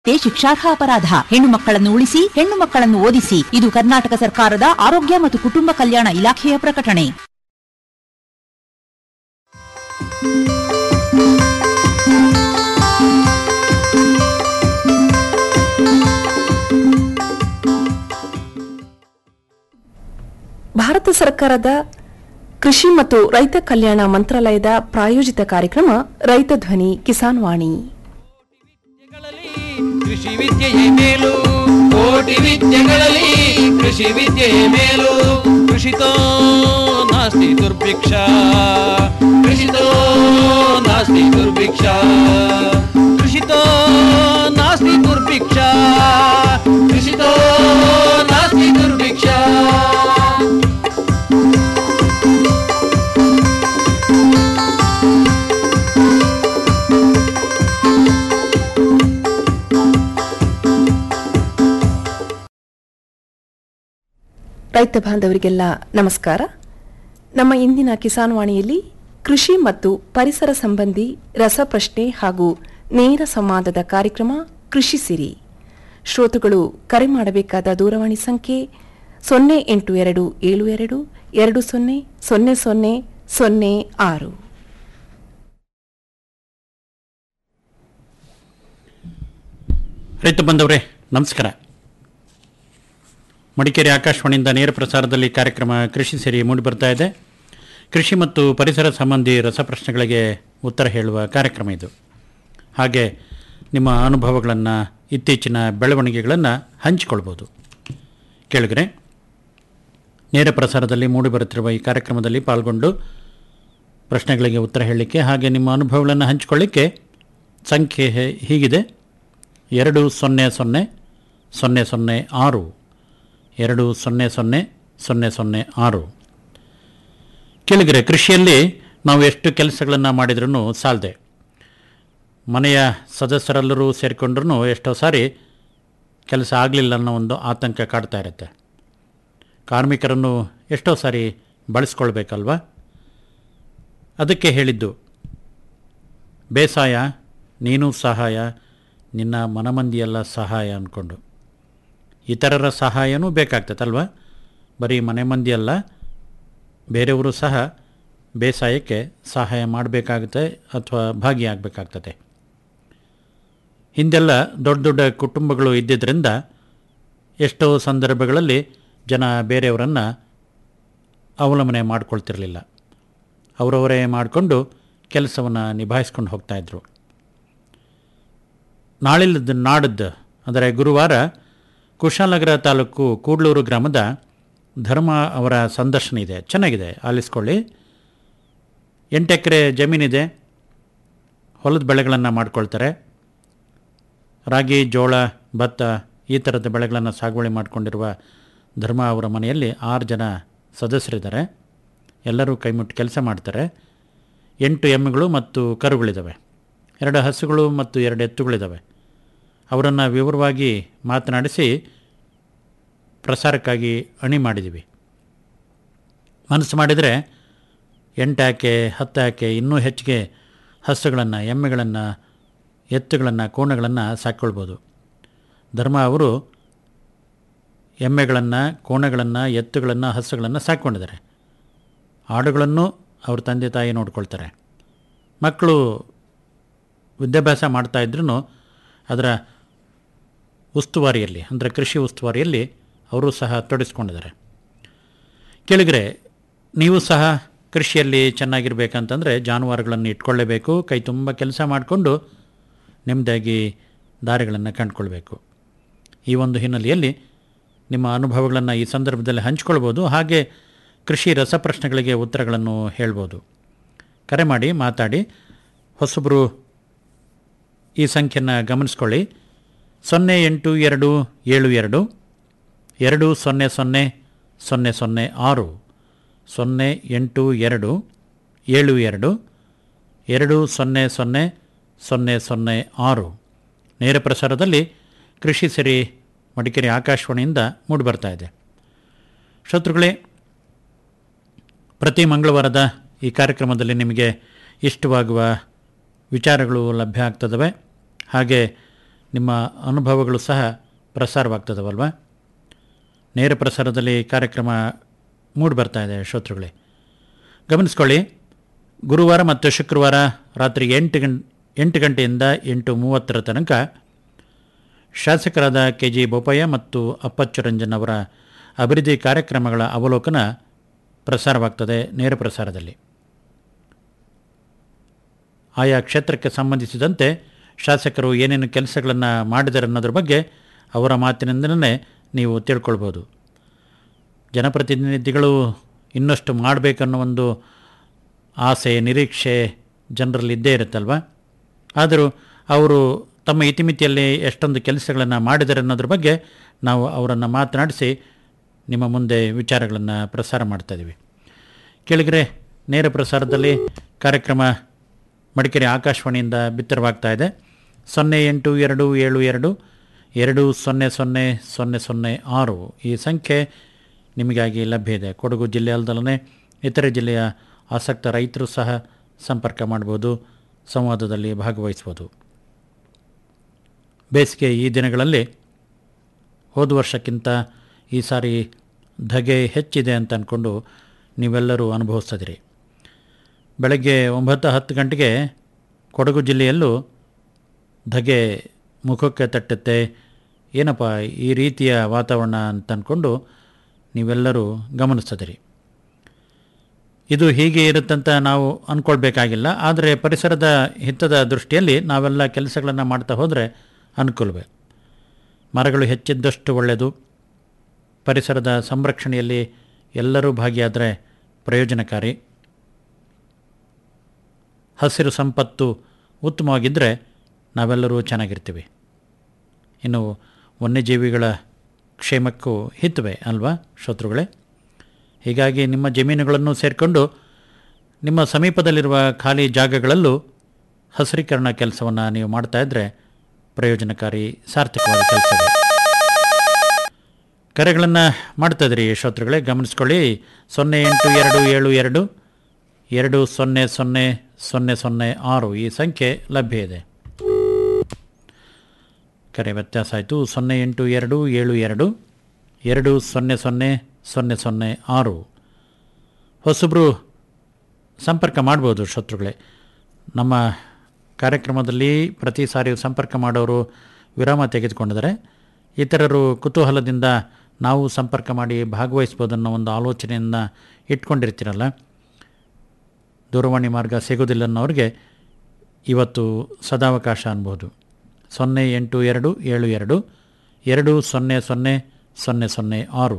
ಹತ್ಯೆ ಶಿಕ್ಷಾರ್ಹ ಅಪರಾಧ ಹೆಣ್ಣು ಮಕ್ಕಳನ್ನು ಉಳಿಸಿ ಹೆಣ್ಣು ಮಕ್ಕಳನ್ನು ಓದಿಸಿ ಇದು ಕರ್ನಾಟಕ ಸರ್ಕಾರದ ಆರೋಗ್ಯ ಮತ್ತು ಕುಟುಂಬ ಕಲ್ಯಾಣ ಇಲಾಖೆಯ ಪ್ರಕಟಣೆ ಭಾರತ ಸರ್ಕಾರದ ಕೃಷಿ ಮತ್ತು ರೈತ ಕಲ್ಯಾಣ ಮಂತ್ರಾಲಯದ ಪ್ರಾಯೋಜಿತ ಕಾರ್ಯಕ್ರಮ ರೈತ ಧ್ವನಿ ಕಿಸಾನ್ ವಾಣಿ ಕೃಷಿ ವಿದ್ಯೆಯೇ ಮೇಲು ಕೋಟಿ ವಿದ್ಯೆಗಳಲ್ಲಿ ಕೃಷಿ ವಿದ್ಯೆಯೇ ಮೇಲು ಕೃಷಿತೋ ನಾಸ್ತಿ ದುರ್ಭಿಕ್ಷ ಕೃಷಿತೋ ನಾಸ್ತಿ ದುರ್ಭಿಕ್ಷ ಕೃಷಿತೋ ನಾಸ್ತಿ ದುರ್ಭಿಕ್ಷ ಕೃಷಿತೋ ನಾಸ್ತಿ ದುರ್ಭಿಕ್ಷ ರೈತ ಬಾಂಧವರಿಗೆಲ್ಲ ನಮಸ್ಕಾರ ನಮ್ಮ ಇಂದಿನ ಕಿಸಾನ್ ವಾಣಿಯಲ್ಲಿ ಕೃಷಿ ಮತ್ತು ಪರಿಸರ ಸಂಬಂಧಿ ರಸಪ್ರಶ್ನೆ ಹಾಗೂ ನೇರ ಸಂವಾದದ ಕಾರ್ಯಕ್ರಮ ಕೃಷಿ ಸಿರಿ ಶ್ರೋತೃಗಳು ಕರೆ ಮಾಡಬೇಕಾದ ದೂರವಾಣಿ ಸಂಖ್ಯೆ ಸೊನ್ನೆ ಎಂಟು ಎರಡು ಏಳು ಎರಡು ಎರಡು ಸೊನ್ನೆ ಸೊನ್ನೆ ಸೊನ್ನೆ ಸೊನ್ನೆ ಆರು ರೈತ ಬಂದವರೇ ನಮಸ್ಕಾರ ಮಡಿಕೇರಿ ಆಕಾಶವಾಣಿಯಿಂದ ನೇರ ಪ್ರಸಾರದಲ್ಲಿ ಕಾರ್ಯಕ್ರಮ ಕೃಷಿ ಸೇರಿ ಮೂಡಿಬರ್ತಾ ಇದೆ ಕೃಷಿ ಮತ್ತು ಪರಿಸರ ಸಂಬಂಧಿ ರಸಪ್ರಶ್ನೆಗಳಿಗೆ ಉತ್ತರ ಹೇಳುವ ಕಾರ್ಯಕ್ರಮ ಇದು ಹಾಗೆ ನಿಮ್ಮ ಅನುಭವಗಳನ್ನು ಇತ್ತೀಚಿನ ಬೆಳವಣಿಗೆಗಳನ್ನು ಹಂಚಿಕೊಳ್ಬೋದು ಕೇಳಿದ್ರೆ ನೇರ ಪ್ರಸಾರದಲ್ಲಿ ಮೂಡಿಬರುತ್ತಿರುವ ಈ ಕಾರ್ಯಕ್ರಮದಲ್ಲಿ ಪಾಲ್ಗೊಂಡು ಪ್ರಶ್ನೆಗಳಿಗೆ ಉತ್ತರ ಹೇಳಲಿಕ್ಕೆ ಹಾಗೆ ನಿಮ್ಮ ಅನುಭವಗಳನ್ನು ಹಂಚಿಕೊಳ್ಳಿಕ್ಕೆ ಸಂಖ್ಯೆ ಹೇ- ಹೀಗಿದೆ ಎರಡು ಸೊನ್ನೆ ಸೊನ್ನೆ ಸೊನ್ನೆ ಸೊನ್ನೆ ಆರು ಎರಡು ಸೊನ್ನೆ ಸೊನ್ನೆ ಸೊನ್ನೆ ಸೊನ್ನೆ ಆರು ಕೆಳಗರೆ ಕೃಷಿಯಲ್ಲಿ ನಾವು ಎಷ್ಟು ಕೆಲಸಗಳನ್ನು ಮಾಡಿದ್ರೂ ಸಾಲದೆ ಮನೆಯ ಸದಸ್ಯರೆಲ್ಲರೂ ಸೇರಿಕೊಂಡ್ರೂ ಎಷ್ಟೋ ಸಾರಿ ಕೆಲಸ ಆಗಲಿಲ್ಲ ಅನ್ನೋ ಒಂದು ಆತಂಕ ಕಾಡ್ತಾ ಇರುತ್ತೆ ಕಾರ್ಮಿಕರನ್ನು ಎಷ್ಟೋ ಸಾರಿ ಬಳಸ್ಕೊಳ್ಬೇಕಲ್ವಾ ಅದಕ್ಕೆ ಹೇಳಿದ್ದು ಬೇಸಾಯ ನೀನು ಸಹಾಯ ನಿನ್ನ ಮನಮಂದಿಯೆಲ್ಲ ಸಹಾಯ ಅಂದ್ಕೊಂಡು ಇತರರ ಸಹಾಯನೂ ಬೇಕಾಗ್ತದಲ್ವ ಬರೀ ಮನೆ ಮಂದಿ ಅಲ್ಲ ಬೇರೆಯವರು ಸಹ ಬೇಸಾಯಕ್ಕೆ ಸಹಾಯ ಮಾಡಬೇಕಾಗುತ್ತೆ ಅಥವಾ ಭಾಗಿಯಾಗಬೇಕಾಗ್ತದೆ ಹಿಂದೆಲ್ಲ ದೊಡ್ಡ ದೊಡ್ಡ ಕುಟುಂಬಗಳು ಇದ್ದಿದ್ದರಿಂದ ಎಷ್ಟೋ ಸಂದರ್ಭಗಳಲ್ಲಿ ಜನ ಬೇರೆಯವರನ್ನು ಅವಲಂಬನೆ ಮಾಡ್ಕೊಳ್ತಿರಲಿಲ್ಲ ಅವರವರೇ ಮಾಡಿಕೊಂಡು ಕೆಲಸವನ್ನು ನಿಭಾಯಿಸ್ಕೊಂಡು ಹೋಗ್ತಾಯಿದ್ರು ನಾಳಿಲ್ಲದ ನಾಡದ್ದು ಅಂದರೆ ಗುರುವಾರ ಕುಶಾಲನಗರ ತಾಲೂಕು ಕೂಡ್ಲೂರು ಗ್ರಾಮದ ಧರ್ಮ ಅವರ ಸಂದರ್ಶನ ಇದೆ ಚೆನ್ನಾಗಿದೆ ಆಲಿಸ್ಕೊಳ್ಳಿ ಎಂಟು ಎಕರೆ ಜಮೀನಿದೆ ಹೊಲದ ಬೆಳೆಗಳನ್ನು ಮಾಡ್ಕೊಳ್ತಾರೆ ರಾಗಿ ಜೋಳ ಭತ್ತ ಈ ಥರದ ಬೆಳೆಗಳನ್ನು ಸಾಗುವಳಿ ಮಾಡಿಕೊಂಡಿರುವ ಧರ್ಮ ಅವರ ಮನೆಯಲ್ಲಿ ಆರು ಜನ ಸದಸ್ಯರಿದ್ದಾರೆ ಎಲ್ಲರೂ ಕೈಮುಟ್ಟು ಕೆಲಸ ಮಾಡ್ತಾರೆ ಎಂಟು ಎಮ್ಮೆಗಳು ಮತ್ತು ಕರುಗಳಿದ್ದಾವೆ ಎರಡು ಹಸುಗಳು ಮತ್ತು ಎರಡು ಎತ್ತುಗಳಿದ್ದಾವೆ ಅವರನ್ನು ವಿವರವಾಗಿ ಮಾತನಾಡಿಸಿ ಪ್ರಸಾರಕ್ಕಾಗಿ ಅಣಿ ಮಾಡಿದ್ದೀವಿ ಮನಸ್ಸು ಮಾಡಿದರೆ ಎಂಟು ಆಕೆ ಹತ್ತು ಆಕೆ ಇನ್ನೂ ಹೆಚ್ಚಿಗೆ ಹಸುಗಳನ್ನು ಎಮ್ಮೆಗಳನ್ನು ಎತ್ತುಗಳನ್ನು ಕೋಣಗಳನ್ನು ಸಾಕ್ಕೊಳ್ಬೋದು ಧರ್ಮ ಅವರು ಎಮ್ಮೆಗಳನ್ನು ಕೋಣಗಳನ್ನು ಎತ್ತುಗಳನ್ನು ಹಸುಗಳನ್ನು ಸಾಕ್ಕೊಂಡಿದ್ದಾರೆ ಆಡುಗಳನ್ನು ಅವ್ರ ತಂದೆ ತಾಯಿ ನೋಡ್ಕೊಳ್ತಾರೆ ಮಕ್ಕಳು ವಿದ್ಯಾಭ್ಯಾಸ ಮಾಡ್ತಾಯಿದ್ರೂ ಅದರ ಉಸ್ತುವಾರಿಯಲ್ಲಿ ಅಂದರೆ ಕೃಷಿ ಉಸ್ತುವಾರಿಯಲ್ಲಿ ಅವರು ಸಹ ತೊಡಗಿಸ್ಕೊಂಡಿದ್ದಾರೆ ಕೆಳಗರೆ ನೀವು ಸಹ ಕೃಷಿಯಲ್ಲಿ ಚೆನ್ನಾಗಿರ್ಬೇಕಂತಂದರೆ ಜಾನುವಾರುಗಳನ್ನು ಇಟ್ಕೊಳ್ಳೇಬೇಕು ಕೈ ತುಂಬ ಕೆಲಸ ಮಾಡಿಕೊಂಡು ನೆಮ್ಮದಿಯಾಗಿ ದಾರಿಗಳನ್ನು ಕಂಡುಕೊಳ್ಬೇಕು ಈ ಒಂದು ಹಿನ್ನೆಲೆಯಲ್ಲಿ ನಿಮ್ಮ ಅನುಭವಗಳನ್ನು ಈ ಸಂದರ್ಭದಲ್ಲಿ ಹಂಚ್ಕೊಳ್ಬೋದು ಹಾಗೆ ಕೃಷಿ ರಸಪ್ರಶ್ನೆಗಳಿಗೆ ಉತ್ತರಗಳನ್ನು ಹೇಳ್ಬೋದು ಕರೆ ಮಾಡಿ ಮಾತಾಡಿ ಹೊಸಬರು ಈ ಸಂಖ್ಯೆಯನ್ನು ಗಮನಿಸ್ಕೊಳ್ಳಿ ಸೊನ್ನೆ ಎಂಟು ಎರಡು ಏಳು ಎರಡು ಎರಡು ಸೊನ್ನೆ ಸೊನ್ನೆ ಸೊನ್ನೆ ಸೊನ್ನೆ ಆರು ಸೊನ್ನೆ ಎಂಟು ಎರಡು ಏಳು ಎರಡು ಎರಡು ಸೊನ್ನೆ ಸೊನ್ನೆ ಸೊನ್ನೆ ಸೊನ್ನೆ ಆರು ನೇರ ಪ್ರಸಾರದಲ್ಲಿ ಕೃಷಿ ಸಿರಿ ಮಡಿಕೇರಿ ಆಕಾಶವಾಣಿಯಿಂದ ಮೂಡಿಬರ್ತಾ ಇದೆ ಶತ್ರುಗಳೇ ಪ್ರತಿ ಮಂಗಳವಾರದ ಈ ಕಾರ್ಯಕ್ರಮದಲ್ಲಿ ನಿಮಗೆ ಇಷ್ಟವಾಗುವ ವಿಚಾರಗಳು ಲಭ್ಯ ಆಗ್ತದವೆ ಹಾಗೆ ನಿಮ್ಮ ಅನುಭವಗಳು ಸಹ ಪ್ರಸಾರವಾಗ್ತದವಲ್ವಾ ನೇರ ಪ್ರಸಾರದಲ್ಲಿ ಕಾರ್ಯಕ್ರಮ ಮೂಡಿ ಬರ್ತಾ ಇದೆ ಶ್ರೋತೃಗಳೇ ಗಮನಿಸ್ಕೊಳ್ಳಿ ಗುರುವಾರ ಮತ್ತು ಶುಕ್ರವಾರ ರಾತ್ರಿ ಎಂಟು ಗಂ ಎಂಟು ಗಂಟೆಯಿಂದ ಎಂಟು ಮೂವತ್ತರ ತನಕ ಶಾಸಕರಾದ ಕೆ ಜಿ ಬೋಪಯ್ಯ ಮತ್ತು ಅಪ್ಪಚ್ಚು ರಂಜನ್ ಅವರ ಅಭಿವೃದ್ಧಿ ಕಾರ್ಯಕ್ರಮಗಳ ಅವಲೋಕನ ಪ್ರಸಾರವಾಗ್ತದೆ ನೇರ ಪ್ರಸಾರದಲ್ಲಿ ಆಯಾ ಕ್ಷೇತ್ರಕ್ಕೆ ಸಂಬಂಧಿಸಿದಂತೆ ಶಾಸಕರು ಏನೇನು ಕೆಲಸಗಳನ್ನು ಮಾಡಿದ್ದಾರೆ ಅನ್ನೋದ್ರ ಬಗ್ಗೆ ಅವರ ಮಾತಿನಿಂದಲೇ ನೀವು ತಿಳ್ಕೊಳ್ಬೋದು ಜನಪ್ರತಿನಿಧಿಗಳು ಇನ್ನಷ್ಟು ಮಾಡಬೇಕನ್ನೋ ಒಂದು ಆಸೆ ನಿರೀಕ್ಷೆ ಜನರಲ್ಲಿ ಇದ್ದೇ ಇರುತ್ತಲ್ವ ಆದರೂ ಅವರು ತಮ್ಮ ಇತಿಮಿತಿಯಲ್ಲಿ ಎಷ್ಟೊಂದು ಕೆಲಸಗಳನ್ನು ಮಾಡಿದ್ದಾರೆ ಅನ್ನೋದ್ರ ಬಗ್ಗೆ ನಾವು ಅವರನ್ನು ಮಾತನಾಡಿಸಿ ನಿಮ್ಮ ಮುಂದೆ ವಿಚಾರಗಳನ್ನು ಪ್ರಸಾರ ಮಾಡ್ತಾಯಿದ್ದೀವಿ ಕೇಳಿದರೆ ನೇರ ಪ್ರಸಾರದಲ್ಲಿ ಕಾರ್ಯಕ್ರಮ ಮಡಿಕೇರಿ ಆಕಾಶವಾಣಿಯಿಂದ ಬಿತ್ತರವಾಗ್ತಾ ಇದೆ ಸೊನ್ನೆ ಎಂಟು ಎರಡು ಏಳು ಎರಡು ಎರಡು ಸೊನ್ನೆ ಸೊನ್ನೆ ಸೊನ್ನೆ ಸೊನ್ನೆ ಆರು ಈ ಸಂಖ್ಯೆ ನಿಮಗಾಗಿ ಲಭ್ಯ ಇದೆ ಕೊಡಗು ಜಿಲ್ಲೆ ಅಲ್ಲದಲ್ಲೇ ಇತರೆ ಜಿಲ್ಲೆಯ ಆಸಕ್ತ ರೈತರು ಸಹ ಸಂಪರ್ಕ ಮಾಡ್ಬೋದು ಸಂವಾದದಲ್ಲಿ ಭಾಗವಹಿಸ್ಬೋದು ಬೇಸಿಗೆ ಈ ದಿನಗಳಲ್ಲಿ ಹೋದ ವರ್ಷಕ್ಕಿಂತ ಈ ಸಾರಿ ಧಗೆ ಹೆಚ್ಚಿದೆ ಅಂತ ಅಂದ್ಕೊಂಡು ನೀವೆಲ್ಲರೂ ಅನುಭವಿಸ್ತಿದ್ದೀರಿ ಬೆಳಗ್ಗೆ ಒಂಬತ್ತು ಹತ್ತು ಗಂಟೆಗೆ ಕೊಡಗು ಜಿಲ್ಲೆಯಲ್ಲೂ ಧಗೆ ಮುಖಕ್ಕೆ ತಟ್ಟುತ್ತೆ ಏನಪ್ಪ ಈ ರೀತಿಯ ವಾತಾವರಣ ಅಂತ ಅಂದ್ಕೊಂಡು ನೀವೆಲ್ಲರೂ ಗಮನಿಸ್ತಿದ್ದೀರಿ ಇದು ಹೀಗೆ ಇರುತ್ತಂತ ನಾವು ಅಂದ್ಕೊಳ್ಬೇಕಾಗಿಲ್ಲ ಆದರೆ ಪರಿಸರದ ಹಿತದ ದೃಷ್ಟಿಯಲ್ಲಿ ನಾವೆಲ್ಲ ಕೆಲಸಗಳನ್ನು ಮಾಡ್ತಾ ಹೋದರೆ ಅನುಕೂಲವೇ ಮರಗಳು ಹೆಚ್ಚಿದ್ದಷ್ಟು ಒಳ್ಳೆಯದು ಪರಿಸರದ ಸಂರಕ್ಷಣೆಯಲ್ಲಿ ಎಲ್ಲರೂ ಭಾಗಿಯಾದರೆ ಪ್ರಯೋಜನಕಾರಿ ಹಸಿರು ಸಂಪತ್ತು ಉತ್ತಮವಾಗಿದ್ದರೆ ನಾವೆಲ್ಲರೂ ಚೆನ್ನಾಗಿರ್ತೀವಿ ಇನ್ನು ವನ್ಯಜೀವಿಗಳ ಕ್ಷೇಮಕ್ಕೂ ಹಿತವೇ ಅಲ್ವಾ ಶ್ರೋತೃಗಳೇ ಹೀಗಾಗಿ ನಿಮ್ಮ ಜಮೀನುಗಳನ್ನು ಸೇರಿಕೊಂಡು ನಿಮ್ಮ ಸಮೀಪದಲ್ಲಿರುವ ಖಾಲಿ ಜಾಗಗಳಲ್ಲೂ ಹಸಿರೀಕರಣ ಕೆಲಸವನ್ನು ನೀವು ಮಾಡ್ತಾ ಇದ್ದರೆ ಪ್ರಯೋಜನಕಾರಿ ಸಾರ್ಥಕವಾದ ಕೆಲಸವೇ ಕರೆಗಳನ್ನು ಮಾಡ್ತಾ ಇದ್ರಿ ಶ್ರೋತೃಗಳೇ ಗಮನಿಸ್ಕೊಳ್ಳಿ ಸೊನ್ನೆ ಎಂಟು ಎರಡು ಏಳು ಎರಡು ಎರಡು ಸೊನ್ನೆ ಸೊನ್ನೆ ಸೊನ್ನೆ ಸೊನ್ನೆ ಆರು ಈ ಸಂಖ್ಯೆ ಲಭ್ಯ ಇದೆ ಕರೆ ವ್ಯತ್ಯಾಸ ಆಯಿತು ಸೊನ್ನೆ ಎಂಟು ಎರಡು ಏಳು ಎರಡು ಎರಡು ಸೊನ್ನೆ ಸೊನ್ನೆ ಸೊನ್ನೆ ಸೊನ್ನೆ ಆರು ಹೊಸಬ್ರು ಸಂಪರ್ಕ ಮಾಡ್ಬೋದು ಶತ್ರುಗಳೇ ನಮ್ಮ ಕಾರ್ಯಕ್ರಮದಲ್ಲಿ ಪ್ರತಿ ಸಾರಿ ಸಂಪರ್ಕ ಮಾಡೋರು ವಿರಾಮ ತೆಗೆದುಕೊಂಡಿದ್ದಾರೆ ಇತರರು ಕುತೂಹಲದಿಂದ ನಾವು ಸಂಪರ್ಕ ಮಾಡಿ ಭಾಗವಹಿಸ್ಬೋದು ಅನ್ನೋ ಒಂದು ಆಲೋಚನೆಯನ್ನು ಇಟ್ಕೊಂಡಿರ್ತೀರಲ್ಲ ದೂರವಾಣಿ ಮಾರ್ಗ ಸಿಗೋದಿಲ್ಲ ಅನ್ನೋರಿಗೆ ಇವತ್ತು ಸದಾವಕಾಶ ಅನ್ಬೋದು ಸೊನ್ನೆ ಎಂಟು ಎರಡು ಏಳು ಎರಡು ಎರಡು ಸೊನ್ನೆ ಸೊನ್ನೆ ಸೊನ್ನೆ ಸೊನ್ನೆ ಆರು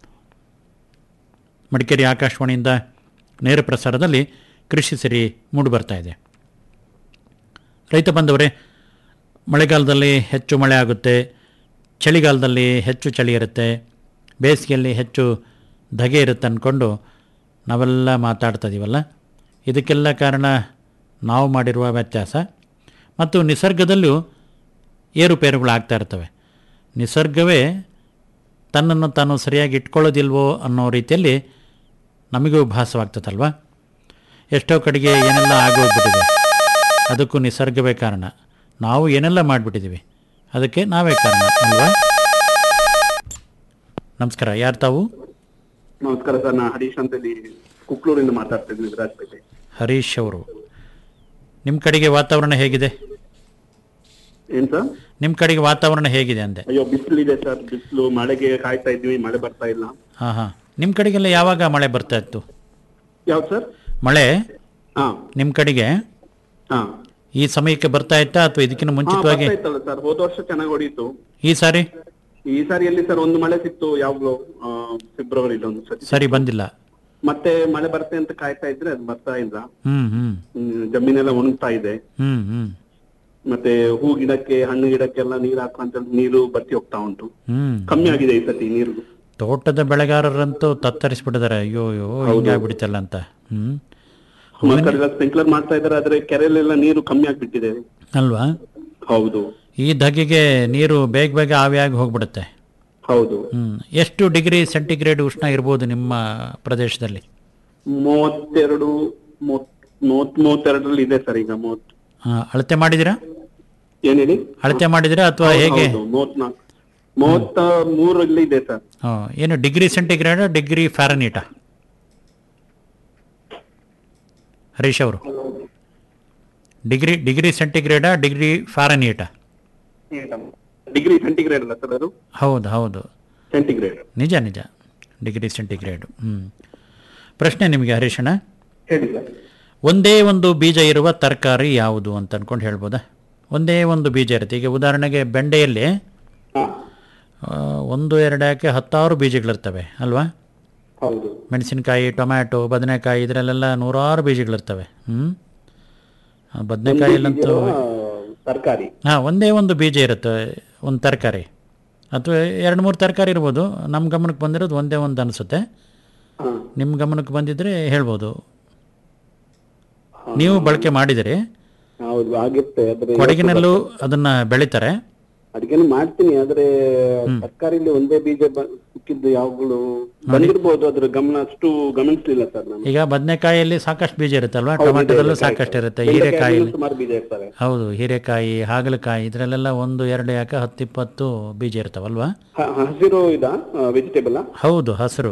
ಮಡಿಕೇರಿ ಆಕಾಶವಾಣಿಯಿಂದ ನೇರ ಪ್ರಸಾರದಲ್ಲಿ ಕೃಷಿ ಸಿರಿ ಮೂಡಿಬರ್ತಾ ಇದೆ ರೈತ ಬಂದವರೇ ಮಳೆಗಾಲದಲ್ಲಿ ಹೆಚ್ಚು ಮಳೆ ಆಗುತ್ತೆ ಚಳಿಗಾಲದಲ್ಲಿ ಹೆಚ್ಚು ಚಳಿ ಇರುತ್ತೆ ಬೇಸಿಗೆಯಲ್ಲಿ ಹೆಚ್ಚು ಧಗೆ ಇರುತ್ತೆ ಅಂದ್ಕೊಂಡು ನಾವೆಲ್ಲ ಮಾತಾಡ್ತಾ ಇದೀವಲ್ಲ ಇದಕ್ಕೆಲ್ಲ ಕಾರಣ ನಾವು ಮಾಡಿರುವ ವ್ಯತ್ಯಾಸ ಮತ್ತು ನಿಸರ್ಗದಲ್ಲೂ ಏರುಪೇರುಗಳು ಆಗ್ತಾ ಇರ್ತವೆ ನಿಸರ್ಗವೇ ತನ್ನನ್ನು ತಾನು ಸರಿಯಾಗಿ ಇಟ್ಕೊಳ್ಳೋದಿಲ್ವೋ ಅನ್ನೋ ರೀತಿಯಲ್ಲಿ ನಮಗೂ ಭಾಸವಾಗ್ತದಲ್ವ ಎಷ್ಟೋ ಕಡೆಗೆ ಏನೆಲ್ಲ ಆಗೋಗ್ಬಿಟ್ಟಿದೆ ಅದಕ್ಕೂ ನಿಸರ್ಗವೇ ಕಾರಣ ನಾವು ಏನೆಲ್ಲ ಮಾಡಿಬಿಟ್ಟಿದ್ದೀವಿ ಅದಕ್ಕೆ ನಾವೇ ಕಾರಣ ಅಲ್ವಾ ನಮಸ್ಕಾರ ಯಾರು ತಾವು ನಮಸ್ಕಾರ ಸರ್ ನಾ ಹರೀಶ್ ಅಂತ ಇಲ್ಲಿ ಕುಕ್ಳೂರಿಂದ ಮಾತಾಡ್ತಾ ಇದ್ದೀನಿ ವಿರಾಜಪೇಟೆ ಹರೀಶ್ ಅವರು ನಿಮ್ಮ ಕಡೆಗೆ ವಾತಾವರಣ ಹೇಗಿದೆ ಏನ್ ಸರ್ ನಿಮ್ಮ ಕಡೆಗೆ ವಾತಾವರಣ ಹೇಗಿದೆ ಅಂದೆ ಅಯ್ಯೋ ಬಿಸಿಲು ಇದೆ ಸರ್ ಬಿಸಿಲು ಮಳೆಗೆ ಕಾಯ್ತಾ ಇದ್ವಿ ಮಳೆ ಬರ್ತಾ ಇಲ್ಲ ಹಾಂ ಹಾಂ ನಿಮ್ಮ ಕಡೆಗೆಲ್ಲ ಯಾವಾಗ ಮಳೆ ಬರ್ತಾ ಇತ್ತು ಯಾವ್ದು ಸರ್ ಮಳೆ ಹಾ ನಿಮ್ಮ ಕಡೆಗೆ ಹಾ ಈ ಸಮಯಕ್ಕೆ ಬರ್ತಾ ಇತ್ತಾ ಅಥವಾ ಇದಕ್ಕಿಂತ ಹಾ, ಮುಂಚಿತವಾಗಿ ಬರ್ತಾ ಇತ್ತಲ್ಲ ಸರ್ ಹೋದ ವರ್ಷ ಚೆನ್ನಾಗಿ ಹೊಡೀತು ಈ ಸಾರಿ ಈ ಸಾರಿ ಎಲ್ಲಿ ಸರ್ ಒಂದು ಮಳೆ ಸಿಕ್ತು ಯಾವಾಗ್ಲೂ ಫೆಬ್ರವರಿಲಿ ಒಂದು ಸತಿ ಸರಿ ಬಂದಿಲ್ಲ ಮತ್ತೆ ಮಳೆ ಬರುತ್ತೆ ಅಂತ ಕಾಯ್ತಾ ಇದ್ರೆ ಅದು ಬರ್ತಾ ಇಲ್ಲ ಹ್ಮ್ ಹ್ಮ್ ಹ್ಮ್, ಜಮೀನೆಲ್ಲ ಒಣಗ್ತಾ ಇದೆ ಹ್ಮ್ ಹ್ಮ್ ಮತ್ತೆ ಹೂ ಗಿಡಕ್ಕೆ ಹಣ್ಣು ಗಿಡಕ್ಕೆಲ್ಲ ನೀರ್ ಹಾಕುವಂತ ನೀರು ಬತ್ತಿ ಹೋಗ್ತಾ ಉಂಟು ಹ್ಮ್ ಕಮ್ಮಿ ಆಗಿದೆ ಈ ಸತಿ ನೀರು ತೋಟದ ಬೆಳೆಗಾರರಂತೂ ತತ್ತರಿಸ್ಬಿಟ್ಟಿದ್ದಾರೆ ಅಯ್ಯೋ ಅಯ್ಯೋ ಹಿಂಗಾಗ್ಬಿಡ್ತಲ್ಲ ಅಂತ ಹ್ಮ್ ಸುಮಾರು ಕಡೆ ಎಲ್ಲ ಸ್ಪ್ರಿಂಕ್ಲರ್ ಮಾಡ್ತಾ ಇದಾರೆ ಆದ್ರೆ ಕೆರೆಯಲ್ಲೆಲ್ಲ ನೀರು ಕಮ್ಮಿ ಆಗ್ಬಿಟ್ಟಿದೆ ಅಲ್ವಾ ಹೌದು ಈ ಧಗೆಗೆ ನೀರು ಬೇಗ ಬೇಗ ಆವಿಯಾಗಿ ಹೋಗ್ಬಿಡುತ್ತೆ ಹೌದು ಹ್ಮ್ ಎಷ್ಟು ಡಿಗ್ರಿ ಸೆಂಟಿಗ್ರೇಡ್ ಉಷ್ಣ ಇರ್ಬೋದು ನಿಮ್ಮ ಪ್ರದೇಶದಲ್ಲಿ ಮೂವತ್ತೆರಡು ಮೂವತ್ ಮೂವತ್ ಮೂವತ್ತೆರಡರಲ್ಲಿ ಇದೆ ಸರ್ ಈಗ ಮೂವತ್ ಆ, ಅಳತೆ ಮಾಡಿದಿರಾ ಏನ್ ಹೇಳಿ ಅಳತೆ ಮಾಡಿದ್ರೆ ಅಥವಾ ಹೇಗೆ ಹೌದು, ಮೂವತ್ನಾಲ್ಕು ಮೂವತ್ತ ಮೂರಲ್ಲಿ ಇದೆ ಸರ್ ಆ, ಏನು ಡಿಗ್ರಿ ಸೆಂಟಿಗ್ರೇಡ್ ಡಿಗ್ರಿ ಫ್ಯಾರನೀಟಾ ಹರೀಶ್ ಅವರು ಡಿಗ್ರಿ ಡಿಗ್ರಿ ಸೆಂಟಿಗ್ರೇಡಾ ಡಿಗ್ರಿ ಫ್ಯಾರನೀಟಾ ಡಿಗ್ರಿ ಸೆಂಟಿಗ್ರೇಡ್ ಅಲ್ಲ ಸರ್ ಅದು ಹೌದು ಹೌದು ಸೆಂಟಿಗ್ರೇಡ್ ನಿಜ ನಿಜ ಡಿಗ್ರಿ ಸೆಂಟಿಗ್ರೇಡು ಹ್ಞೂ ಪ್ರಶ್ನೆ ನಿಮಗೆ ಹರೀಶಣ್ಣ ಹೇಳಿ ಸರ್ ಒಂದೇ ಒಂದು ಬೀಜ ಇರುವ ತರಕಾರಿ ಯಾವುದು ಅಂತ ಅನ್ಕೊಂಡು ಹೇಳ್ಬೋದಾ ಒಂದೇ ಒಂದು ಬೀಜ ಇರುತ್ತೆ ಈಗ ಉದಾಹರಣೆಗೆ ಬೆಂಡೆಯಲ್ಲಿ ಹಾ ಆ, ಒಂದು ಎರಡು ಯಾಕೆ ಹತ್ತಾರು ಬೀಜಗಳಿರ್ತವೆ ಅಲ್ವಾ ಹೌದು ಮೆಣಸಿನಕಾಯಿ ಟೊಮ್ಯಾಟೊ ಬದನೆಕಾಯಿ ಇದರಲ್ಲೆಲ್ಲ ನೂರಾರು ಬೀಜಗಳಿರ್ತವೆ ಹ್ಞೂ ಬದನೆಕಾಯಿಲಂತೂ ತರಕಾರಿ ಹಾಂ ಒಂದೇ ಒಂದು ಬೀಜ ಇರುತ್ತೆ ಒಂದು ತರಕಾರಿ ಅಥವಾ ಎರಡು ಮೂರು ತರಕಾರಿ ಇರ್ಬೋದು ನಮ್ಮ ಗಮನಕ್ಕೆ ಬಂದಿರೋದು ಒಂದೇ ಒಂದು ಅನಿಸುತ್ತೆ ಹಾ ನಿಮ್ಮ ಗಮನಕ್ಕೆ ಬಂದಿದ್ದರೆ ಹೇಳ್ಬೋದು ನೀವು ಬಳಕೆ ಮಾಡಿದಿರಿ ಹೌದು ಆಗಿರುತ್ತೆ ಆದ್ರೆ ಕೊಡಗಿನಲ್ಲೂ ಅದನ್ನು ಬೆಳೀತಾರೆ ಅಡಿಗೆನು ಮಾಡ್ತೀನಿ ಆದ್ರೆ ತರಕಾರಿಲಿ ಒಂದೇ ಬೀಜ ಬ- ಸಿಕ್ಕಿದ್ದು ಯಾವಾಗಲೂ ಬಂದಿರ್ಬೋದು ಅದ್ರ ಗಮನ ಅಷ್ಟು ಗಮನಿಸ್ಲಿಲ್ಲ ಸರ್ ನಾನು ಈಗ ಬದನೆಕಾಯಿಯಲ್ಲಿ ಸಾಕಷ್ಟು ಬೀಜ ಇರುತ್ತಲ್ವಾ ಟೊಮೆಟೊದಲ್ಲೂ ಸಾಕಷ್ಟು ಇರುತ್ತೆ ಹೀರೆಕಾಯಿಲಿ ಸುಮಾರು ಬೀಜ ಇರ್ತವೆ ಹೌದು ಹೀರೆಕಾಯಿ ಹಾಗಲಕಾಯಿ ಇದರಲ್ಲೆಲ್ಲ ಒಂದು ಎರಡು ಯಾಕೆ ಹತ್ತಿಪ್ಪತ್ತು ಬೀಜ ಇರ್ತಾವಲ್ವಾ ಹ- ಹಸಿರು ಇದಾ ವೆಜಿಟೇಬಲ್ ಹೌದು ಹಸಿರು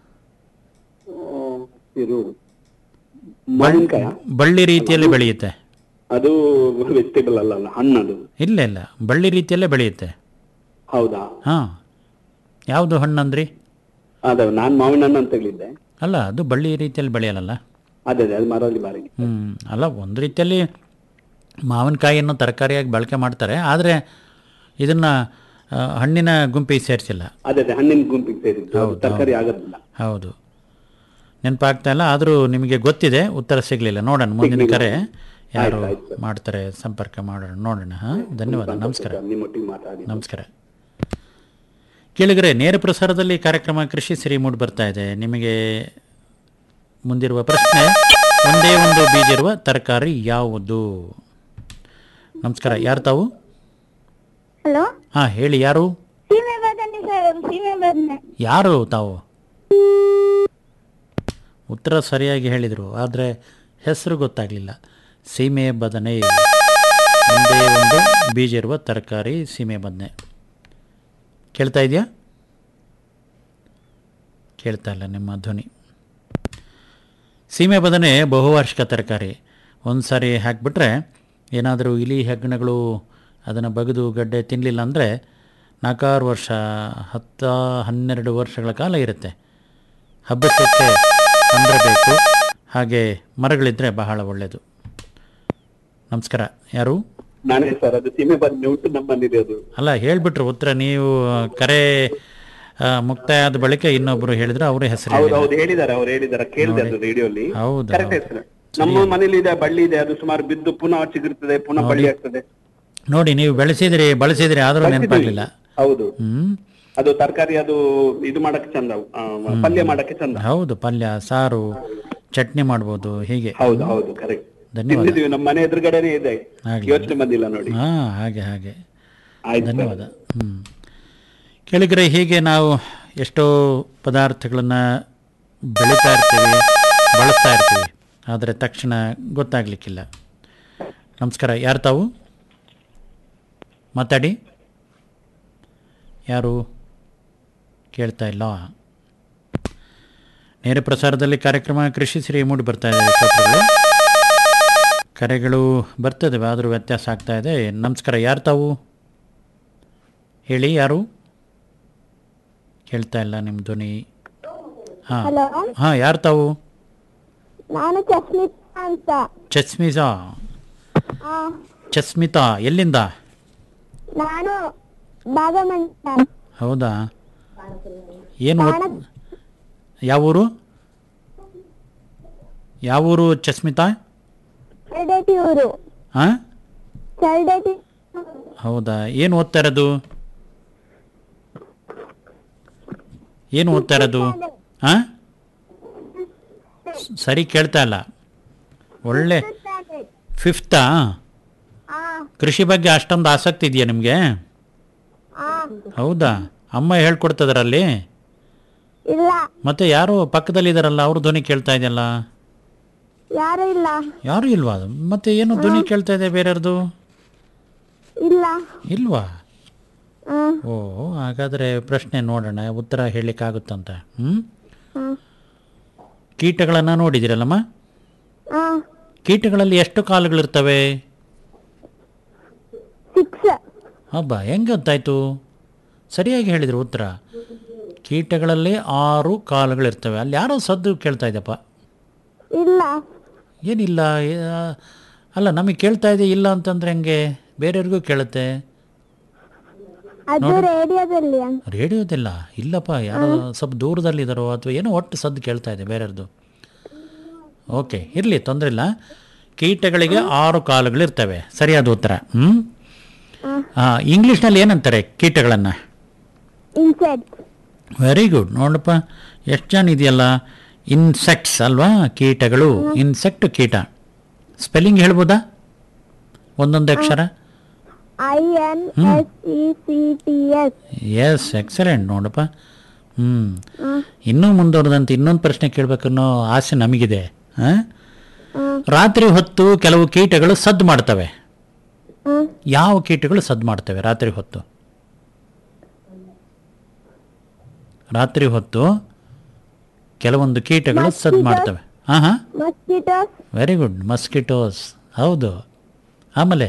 ಇದು ಮಾವಿನಕಾಯ ಬಳ್ಳಿ ರೀತಿಯಲ್ಲಿ ಬೆಳೆಯುತ್ತೆ ಅದು ವೆಜಿಟೇಬಲ್ ಅಲ್ಲ ಅಲ್ಲ ಹಣ್ಣದು ಇಲ್ಲ ಇಲ್ಲ ಬಳ್ಳಿ ರೀತಿಯಲ್ಲೇ ಬೆಳೆಯುತ್ತೆ ಹೌದಾ ಹಾಂ ಯಾವುದು ಹಣ್ಣಂದ್ರಿ ಅದ ನಾನ್ ಮಾವಿನ ಹಣ್ಣು ಅಂತ ಹೇಳಿದ್ದೆ ಅಲ್ಲ ಅದು ಬಳ್ಳಿ ರೀತಿಯಲ್ಲಿ ಬೆಳೆಯಲ್ಲ ಅದೇ ಅದೇ ಅದು ಮರಳಿ ಬಾರಿ ಹ್ಞೂ ಅಲ್ಲ ಒಂದು ರೀತಿಯಲ್ಲಿ ಮಾವಿನಕಾಯಿಯನ್ನು ತರಕಾರಿಯಾಗಿ ಬಳಕೆ ಮಾಡ್ತಾರೆ ಆದರೆ ಇದನ್ನು ಹಣ್ಣಿನ ಗುಂಪಿಗೆ ಸೇರಿಸಿಲ್ಲ ಅದೇ ಅದೇ ಹಣ್ಣಿನ ಗುಂಪಿಗೆ ಸೇರಿದ್ದು ಅದು ತರಕಾರಿ ಆಗೋದಿಲ್ಲ ಹೌದು ನೆನಪಾಗ್ತಾ ಇಲ್ಲ ಆದರೂ ನಿಮಗೆ ಗೊತ್ತಿದೆ ಉತ್ತರ ಸಿಗಲಿಲ್ಲ ನೋಡೋಣ ಮುಂದಿನ ಕರೆ ಯಾರು ಮಾಡ್ತಾರೆ ಸಂಪರ್ಕ ಮಾಡೋಣ ನೋಡೋಣ ಹಾಂ ಧನ್ಯವಾದ ನಮಸ್ಕಾರ ನಿಮ್ಮೊಟ್ಟಿಗೆ ಮಾತಾಡಿ ನಮಸ್ಕಾರ ಕೇಳಿದರೆ ನೇರ ಪ್ರಸಾರದಲ್ಲಿ ಕಾರ್ಯಕ್ರಮ ಕೃಷಿ ಸಿರಿ ಮೂಡಿ ಬರ್ತಾ ಇದೆ ನಿಮಗೆ ಮುಂದಿರುವ ಪ್ರಶ್ನೆ ಒಂದೇ ಒಂದು ಬೀಜ ಇರುವ ತರಕಾರಿ ಯಾವುದು ನಮಸ್ಕಾರ ಯಾರು ತಾವು ಹಲೋ ಹಾಂ ಹೇಳಿ ಯಾರು ಸೀಮೆ ಬದನೆ ಸರ್ ಸೀಮೆ ಬದನೆ ಯಾರು ತಾವು ಉತ್ತರ ಸರಿಯಾಗಿ ಹೇಳಿದರು ಆದರೆ ಹೆಸರು ಗೊತ್ತಾಗಲಿಲ್ಲ ಸೀಮೆ ಬದನೆ ಒಂದೇ ಒಂದು ಬೀಜ ಇರುವ ತರಕಾರಿ ಸೀಮೆ ಬದನೆ ಕೇಳ್ತಾ ಇದೆಯಾ ಕೇಳ್ತಾ ಇಲ್ಲ ನಿಮ್ಮ ಧ್ವನಿ ಸೀಮೆ ಬದನೆ ಬಹುವಾರ್ಷಿಕ ತರಕಾರಿ ಒಂದು ಸಾರಿ ಹಾಕಿಬಿಟ್ರೆ ಏನಾದರೂ ಇಲಿ ಹೆಗ್ಗಣಗಳು ಅದನ್ನು ಬಗೆದು ಗಡ್ಡೆ ತಿನ್ನಲಿಲ್ಲ ಅಂದರೆ ನಾಲ್ಕಾರು ವರ್ಷ ಹತ್ತ ಹನ್ನೆರಡು ವರ್ಷಗಳ ಕಾಲ ಇರುತ್ತೆ ಹಬ್ಬಕ್ಕೆ ಅಂದ್ರೆ ಬೇಕು ಹಾಗೆ ಮರಗಳಿದ್ದರೆ ಬಹಳ ಒಳ್ಳೆಯದು ನಮಸ್ಕಾರ ಯಾರು ನಾನೇ ಸರ್ ಅದು ಸೀಮೆ ಬದನೆ ಉಂಟು ನಮ್ಮಲ್ಲಿದೆ ಅದು ಅಲ್ಲ ಹೇಳಿಬಿಟ್ರು ಉತ್ತರ ನೀವು ಕರೆ ಆ, ಮುಕ್ತಾಯ ಆದ ಬಳಿಕ ಇನ್ನೊಬ್ಬರು ಹೇಳಿದ್ರು ಅವರೇ ಹೆಸರು ಹೌದು ಹೇಳಿಲ್ಲ ಹೌದು ಹೇಳಿದ್ದಾರೆ ಅವ್ರು ಹೇಳಿದ್ದಾರೆ ಕೇಳಿದೆ ಅದು ರೇಡಿಯೋಲಿ ಹೌದು ಕರೆಕ್ಟ್ ಹೆಸರು ನಮ್ಮ ಮನೇಲಿ ಇದೆ ಬಳ್ಳಿ ಇದೆ ಅದು ಸುಮಾರು ಬಿದ್ದು ಪುನಃ ಚಿಗುರ್ತದೆ ಪುನಃ ಬಳ್ಳಿ ಆಗ್ತದೆ ನೋಡಿ ನೀವು ಬೆಳೆಸಿದ್ರಿ ಬಳಸಿದ್ರಿ ಆದರೂ ನೆನಪಾಗಲಿಲ್ಲ ಹೌದು ಹ್ಮ್ ಅದು ತರಕಾರಿ ಅದು ಇದು ಮಾಡಕ್ಕೆ ಚಂದ ಆ, ಪಲ್ಯ ಮಾಡಕ್ಕೆ ಚಂದ ಹೌದು ಪಲ್ಯ ಸಾರು ಚಟ್ನಿ ಮಾಡ್ಬೋದು ಹೀಗೆ ಹೌದು ಹೌದು ಕರೆಕ್ಟ್ ಧನ್ಯವಾದ ತಿಂದಿದೀವಿ ನಮ್ಮ ಮನೆ ಎದುರುಗಡೆನೆ ಇದೆ ಆಗ್ಲಿ. ಯೋಚನೆ ಬಂದಿಲ್ಲ ನೋಡಿ ಹಾ ಹಾಗೆ ಹಾಗೆ ಆಯ್ತು ಸರ್. ಧನ್ಯವಾದ ಹ್ಮ್ ಕೇಳಿದ್ರೆ ಹೀಗೆ ನಾವು ಎಷ್ಟೋ ಪದಾರ್ಥಗಳನ್ನು ಬೆಳೀತಾ ಇರ್ತೀವಿ ಬಳಸ್ತಾ ಇರ್ತೀವಿ ಆದರೆ ತಕ್ಷಣ ಗೊತ್ತಾಗ್ಲಿಕ್ಕಿಲ್ಲ ನಮಸ್ಕಾರ ಯಾರು ತಾವು ಮಾತಾಡಿ ಯಾರು ಕೇಳ್ತಾ ಇಲ್ಲ ನೇರ ಪ್ರಸಾರದಲ್ಲಿ ಕಾರ್ಯಕ್ರಮ ಕೃಷಿ ಸಿರಿ ಮೂಡಿ ಬರ್ತಾ ಇದೆ ಶ್ರೋತೃಗಳೇ ಕರೆಗಳು ಬರ್ತದೆ ಆದರೂ ವ್ಯತ್ಯಾಸ ಆಗ್ತಾ ಇದೆ ನಮಸ್ಕಾರ ಯಾರು ತಾವು ಹೇಳಿ ಯಾರು ಕೇಳ್ತಾ ಇಲ್ಲ ನಿಮ್ಮ ಧ್ವನಿ ಹಾಂ ಹಲೋ ಹಾಂ ಯಾರು ತಾವು ನಾನು ಚಸ್ಮಿತಾ ಅಂತ ಚಸ್ಮಿತಾ ಆ, ಚಸ್ಮಿತಾ ಎಲ್ಲಿಂದ ನಾನು ಭಾಗಮಂಡ ಹೌದಾ ಏನು ಓದ್- ಯಾವ ಊರು ಯಾವ ಊರು ಚಸ್ಮಿತಾ ಚಲ್ಡೇಟಿ ಊರು ಹಾಂ ಚಲ್ಡೇಟಿ ಹೌದಾ ಏನು ಓದ್ತಾ ಇರೋದು ಏನು ಓದ್ತಾ ಇರೋದು ಹಾಂ ಸರಿ ಕೇಳ್ತಾ ಇಲ್ಲ ಒಳ್ಳೆ ಫಿಫ್ತಾ ಆ ಕೃಷಿ ಬಗ್ಗೆ ಅಷ್ಟೊಂದು ಆಸಕ್ತಿ ಇದೆಯಾ ನಿಮಗೆ ಆ ಹೌದಾ ಅಮ್ಮ ಹೇಳ್ಕೊಡ್ತದ್ರಲ್ಲಿ ಇಲ್ಲ ಮತ್ತೆ ಯಾರು ಪಕ್ಕದಲ್ಲಿ ಇದಾರಲ್ಲ ಅವ್ರ ಧ್ವನಿ ಕೇಳ್ತಾ ಇದೆಯಲ್ಲ ಯಾರು ಇಲ್ಲ ಯಾರು ಇಲ್ವಾ ಅದು ಮತ್ತೆ ಏನು ಧ್ವನಿ ಕೇಳ್ತಾ ಇದೆ ಬೇರೆಯವ್ರದ್ದು ಇಲ್ಲ ಇಲ್ವಾ ಆ, ಓ ಹಾಗಾದರೆ ಪ್ರಶ್ನೆ ನೋಡೋಣ ಉತ್ತರ ಹೇಳಲಿಕ್ಕಾಗುತ್ತಂತ ಹ್ಞೂ ಆ, ಕೀಟಗಳನ್ನು ನೋಡಿದಿರಲ್ಲಮ್ಮ ಆ, ಕೀಟಗಳಲ್ಲಿ ಎಷ್ಟು ಕಾಲುಗಳಿರ್ತವೆ ಸಿಕ್ಸ್ ಹಬ್ಬ ಹೆಂಗೆ ಗೊತ್ತಾಯ್ತು ಸರಿಯಾಗಿ ಹೇಳಿದ್ರು ಉತ್ತರ ಕೀಟಗಳಲ್ಲಿ ಆರು ಕಾಲುಗಳಿರ್ತವೆ ಅಲ್ಲಿ ಯಾರೋ ಸದ್ದು ಕೇಳ್ತಾ ಇದ್ದಪ್ಪ ಇಲ್ಲ ಏನಿಲ್ಲ ಏ- ಅಲ್ಲ ನಮಗೆ ಕೇಳ್ತಾ ಇದೆ ಇಲ್ಲ ಅಂತಂದ್ರೆ ಹೆಂಗೆ ಬೇರೆಯವ್ರಿಗೂ ಕೇಳುತ್ತೆ ಅದು ರೇಡಿಯೋದಲ್ಲಿ ಅಂತ ರೇಡಿಯೋದಿಲ್ಲ ಇಲ್ಲಪ್ಪ ಯಾರೋ ಸ್ವಲ್ಪ ದೂರದಲ್ಲಿದ್ದಾರೋ ಅಥವಾ ಏನೋ ಒಟ್ಟು ಸದ್ದು ಕೇಳ್ತಾ ಇದೆ ಬೇರೆಯವ್ರದ್ದು ಓಕೆ ಇರಲಿ ತೊಂದರೆ ಇಲ್ಲ ಕೀಟಗಳಿಗೆ ಆರು ಕಾಲುಗಳಿರ್ತವೆ ಸರಿಯಾದ ಉತ್ತರ ಹ್ಞೂ ಇಂಗ್ಲೀಷ್ನಲ್ಲಿ ಏನಂತಾರೆ ಕೀಟಗಳನ್ನು ಇನ್ಸೆಕ್ಟ್ ವೆರಿ ಗುಡ್ ನೋಡಪ್ಪ ಎಷ್ಟು ಜನ ಇದೆಯಲ್ಲ ಇನ್ಸೆಕ್ಟ್ಸ್ ಅಲ್ವಾ ಕೀಟಗಳು ಇನ್ಸೆಕ್ಟ್ ಕೀಟ ಸ್ಪೆಲ್ಲಿಂಗ್ ಹೇಳ್ಬೋದಾ ಒಂದೊಂದು ಅಕ್ಷರ I N S E C T S S excellent ನೋಡಪ್ಪ ಹ್ಞೂ ಇನ್ನೂ ಮುಂದುವರೆದಂತೆ ಇನ್ನೊಂದು ಪ್ರಶ್ನೆ ಕೇಳಬೇಕನ್ನೋ ಆಸೆ ನಮಗಿದೆ ಆ? ರಾತ್ರಿ ಹೊತ್ತು ಕೆಲವು ಕೀಟಗಳು ಸದ್ದು ಮಾಡ್ತವೆ ಯಾವ ಕೀಟಗಳು ಸದ್ದು ಮಾಡ್ತವೆ ರಾತ್ರಿ ಹೊತ್ತು ರಾತ್ರಿ ಹೊತ್ತು ಕೆಲವೊಂದು ಕೀಟಗಳು ಸದ್ದು ಮಾಡ್ತವೆ ಹಾಂ ಹಾಂ ಮಸ್ಕಿಟೋಸ್ ವೆರಿ ಗುಡ್ ಮಸ್ಕಿಟೋಸ್ ಹೌದು ಆಮೇಲೆ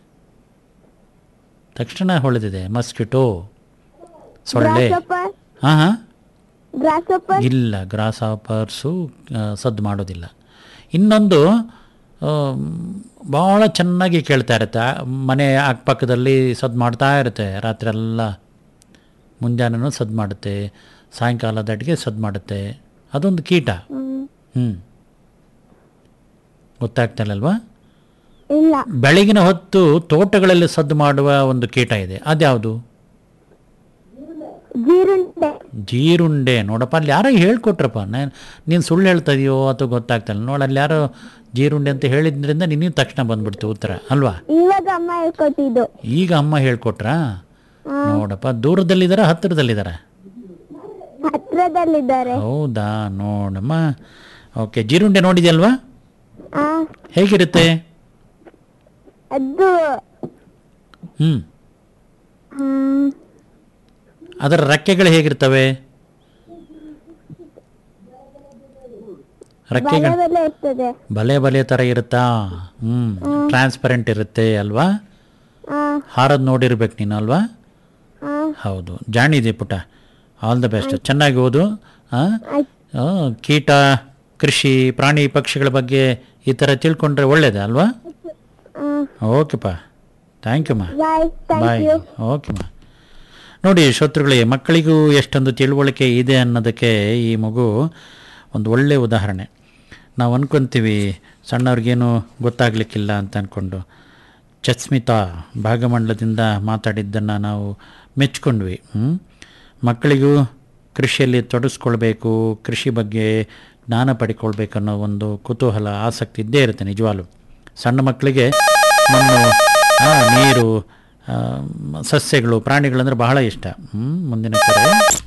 ತಕ್ಷಣ ಹೊಳೆದಿದೆ ಮಸ್ಕಿಟೋ ಸೊಳ್ಳೆ ಗ್ರಾಸೋಪರ್ ಹಾಂ ಹಾಂ ಗ್ರಾಸೋಪರ್ ಇಲ್ಲ ಗ್ರಾಸ್ ಆಪರ್ಸು ಸದ್ದು ಮಾಡೋದಿಲ್ಲ ಇನ್ನೊಂದು ಭಾಳ ಚೆನ್ನಾಗಿ ಕೇಳ್ತಾ ಇರುತ್ತೆ ಆ ಮನೆ ಅಕ್ಕಪಕ್ಕದಲ್ಲಿ ಸದ್ದು ಮಾಡ್ತಾ ಇರುತ್ತೆ ರಾತ್ರಿ ಎಲ್ಲ ಮುಂಜಾನೆನೂ ಸದ್ದು ಮಾಡುತ್ತೆ ಸಾಯಂಕಾಲದಟ್ಟಿಗೆ ಸದ್ದು ಮಾಡುತ್ತೆ ಅದೊಂದು ಕೀಟ ಹ್ಞೂ ಗೊತ್ತಾಗ್ತಿಲ್ಲಲ್ವಾ ಇಲ್ಲ ಬೆಳಗಿನ ಹೊತ್ತು ತೋಟಗಳಲ್ಲಿ ಸದ್ದು ಮಾಡುವ ಒಂದು ಕೀಟ ಇದೆ ಅದ್ಯಾವುದು ಜೀರುಂಡೆ ಜೀರುಂಡೆ ನೋಡಪ್ಪ ಅಲ್ಲಿ ಯಾರೋ ಹೇಳ್ಕೊಟ್ರಪ್ಪ ನಾನು ನೀನು ಸುಳ್ಳು ಹೇಳ್ತಾ ಇದೆಯೋ ಅಥವಾ ಗೊತ್ತಾಗ್ತಿಲ್ಲ ನೋಡು ಅಲ್ಲಿ ಯಾರೋ ಜೀರುಂಡೆ ಅಂತ ಹೇಳಿದ್ರಿಂದ ನಿನಗೆ ತಕ್ಷಣ ಬಂದ್ಬಿಡ್ತು ಉತ್ತರ ಅಲ್ವಾ ಇವಾಗ ಅಮ್ಮ ಹೇಳ್ಕೊಟ್ಟಿದ್ದು ಈಗ ಅಮ್ಮ ಹೇಳ್ಕೊಟ್ರಾ ನೋಡಪ್ಪ ದೂರದಲ್ಲಿದ್ದಾರ ಹತ್ತಿರದಲ್ಲಿದ್ದಾರ ಹತ್ರದಲ್ಲಿದ್ದಾರೆ ಹೌದಾ ನೋಡಮ್ಮ ಓಕೆ ಜೀರುಂಡೆ ನೋಡಿದ್ಯಲ್ವಾ ಆ ಹೇಗಿರುತ್ತೆ ಅದು ಹ್ಞೂ ಹ್ಮ್, ಅದರ ರೆಕ್ಕೆಗಳು ಹೇಗಿರ್ತವೆ ಬಲೆ ರೆಕ್ಕೆಗಳು ಬಲೆ ಇರ್ತದೆ ಬಲೆ ಬಲೆ ಥರ ಇರುತ್ತಾ ಹ್ಞೂ ಟ್ರಾನ್ಸ್ಪರೆಂಟ್ ಇರುತ್ತೆ ಅಲ್ವಾ ಆ ಹಾರದ್ ನೋಡಿರ್ಬೇಕು ನೀನು ಅಲ್ವಾ ಆ ಹೌದು ಜಾಣಿದೆ ಪುಟ ಆಲ್ ದ ಬೆಸ್ಟ್ ಚೆನ್ನಾಗಿ ಓದು ಆ? ಆಯ್ತು ಆ, ಕೀಟ ಕೃಷಿ ಪ್ರಾಣಿ ಪಕ್ಷಿಗಳ ಬಗ್ಗೆ ಈ ಥರ ತಿಳ್ಕೊಂಡ್ರೆ ಒಳ್ಳೇದೇ ಅಲ್ವಾ ಓಕೆಪ್ಪ ಥ್ಯಾಂಕ್ ಯು ಮಾ bye thank bye you okay ಮಾ ನೋಡಿ ಶ್ರೋತೃಗಳಿಗೆ ಮಕ್ಕಳಿಗೂ ಎಷ್ಟೊಂದು ತಿಳುವಳಿಕೆ ಇದೆ ಅನ್ನೋದಕ್ಕೆ ಈ ಮಗು ಒಂದು ಒಳ್ಳೆಯ ಉದಾಹರಣೆ ನಾವು ಅನ್ಕೊಂತೀವಿ ಸಣ್ಣವ್ರಿಗೇನು ಗೊತ್ತಾಗಲಿಕ್ಕಿಲ್ಲ ಅಂತ ಅಂದ್ಕೊಂಡು ಚಸ್ಮಿತಾ ಭಾಗಮಂಡಲದಿಂದ ಮಾತಾಡಿದ್ದನ್ನು ನಾವು ಮೆಚ್ಕೊಂಡ್ವಿ ಹ್ಮ್? ಮಕ್ಕಳಿಗೂ ಕೃಷಿಯಲ್ಲಿ ತೊಡಗಿಸ್ಕೊಳ್ಬೇಕು ಕೃಷಿ ಬಗ್ಗೆ ಜ್ಞಾನ ಪಡ್ಕೊಳ್ಬೇಕು ಅನ್ನೋ ಒಂದು ಕುತೂಹಲ ಆಸಕ್ತಿ ಇದ್ದೇ ಇರುತ್ತೆ ನಿಜವಾಗ್ಲೂ ಸಣ್ಣ ಮಕ್ಕಳಿಗೆ ಮಣ್ಣು ಆ, ನೀರು ಆ, ಮ- ಸಸ್ಯಗಳು ಪ್ರಾಣಿಗಳಂದ್ರೆ ಬಹಳ ಇಷ್ಟ ಹ್ಮ್? ಮುಂದಿನ ಕರೆ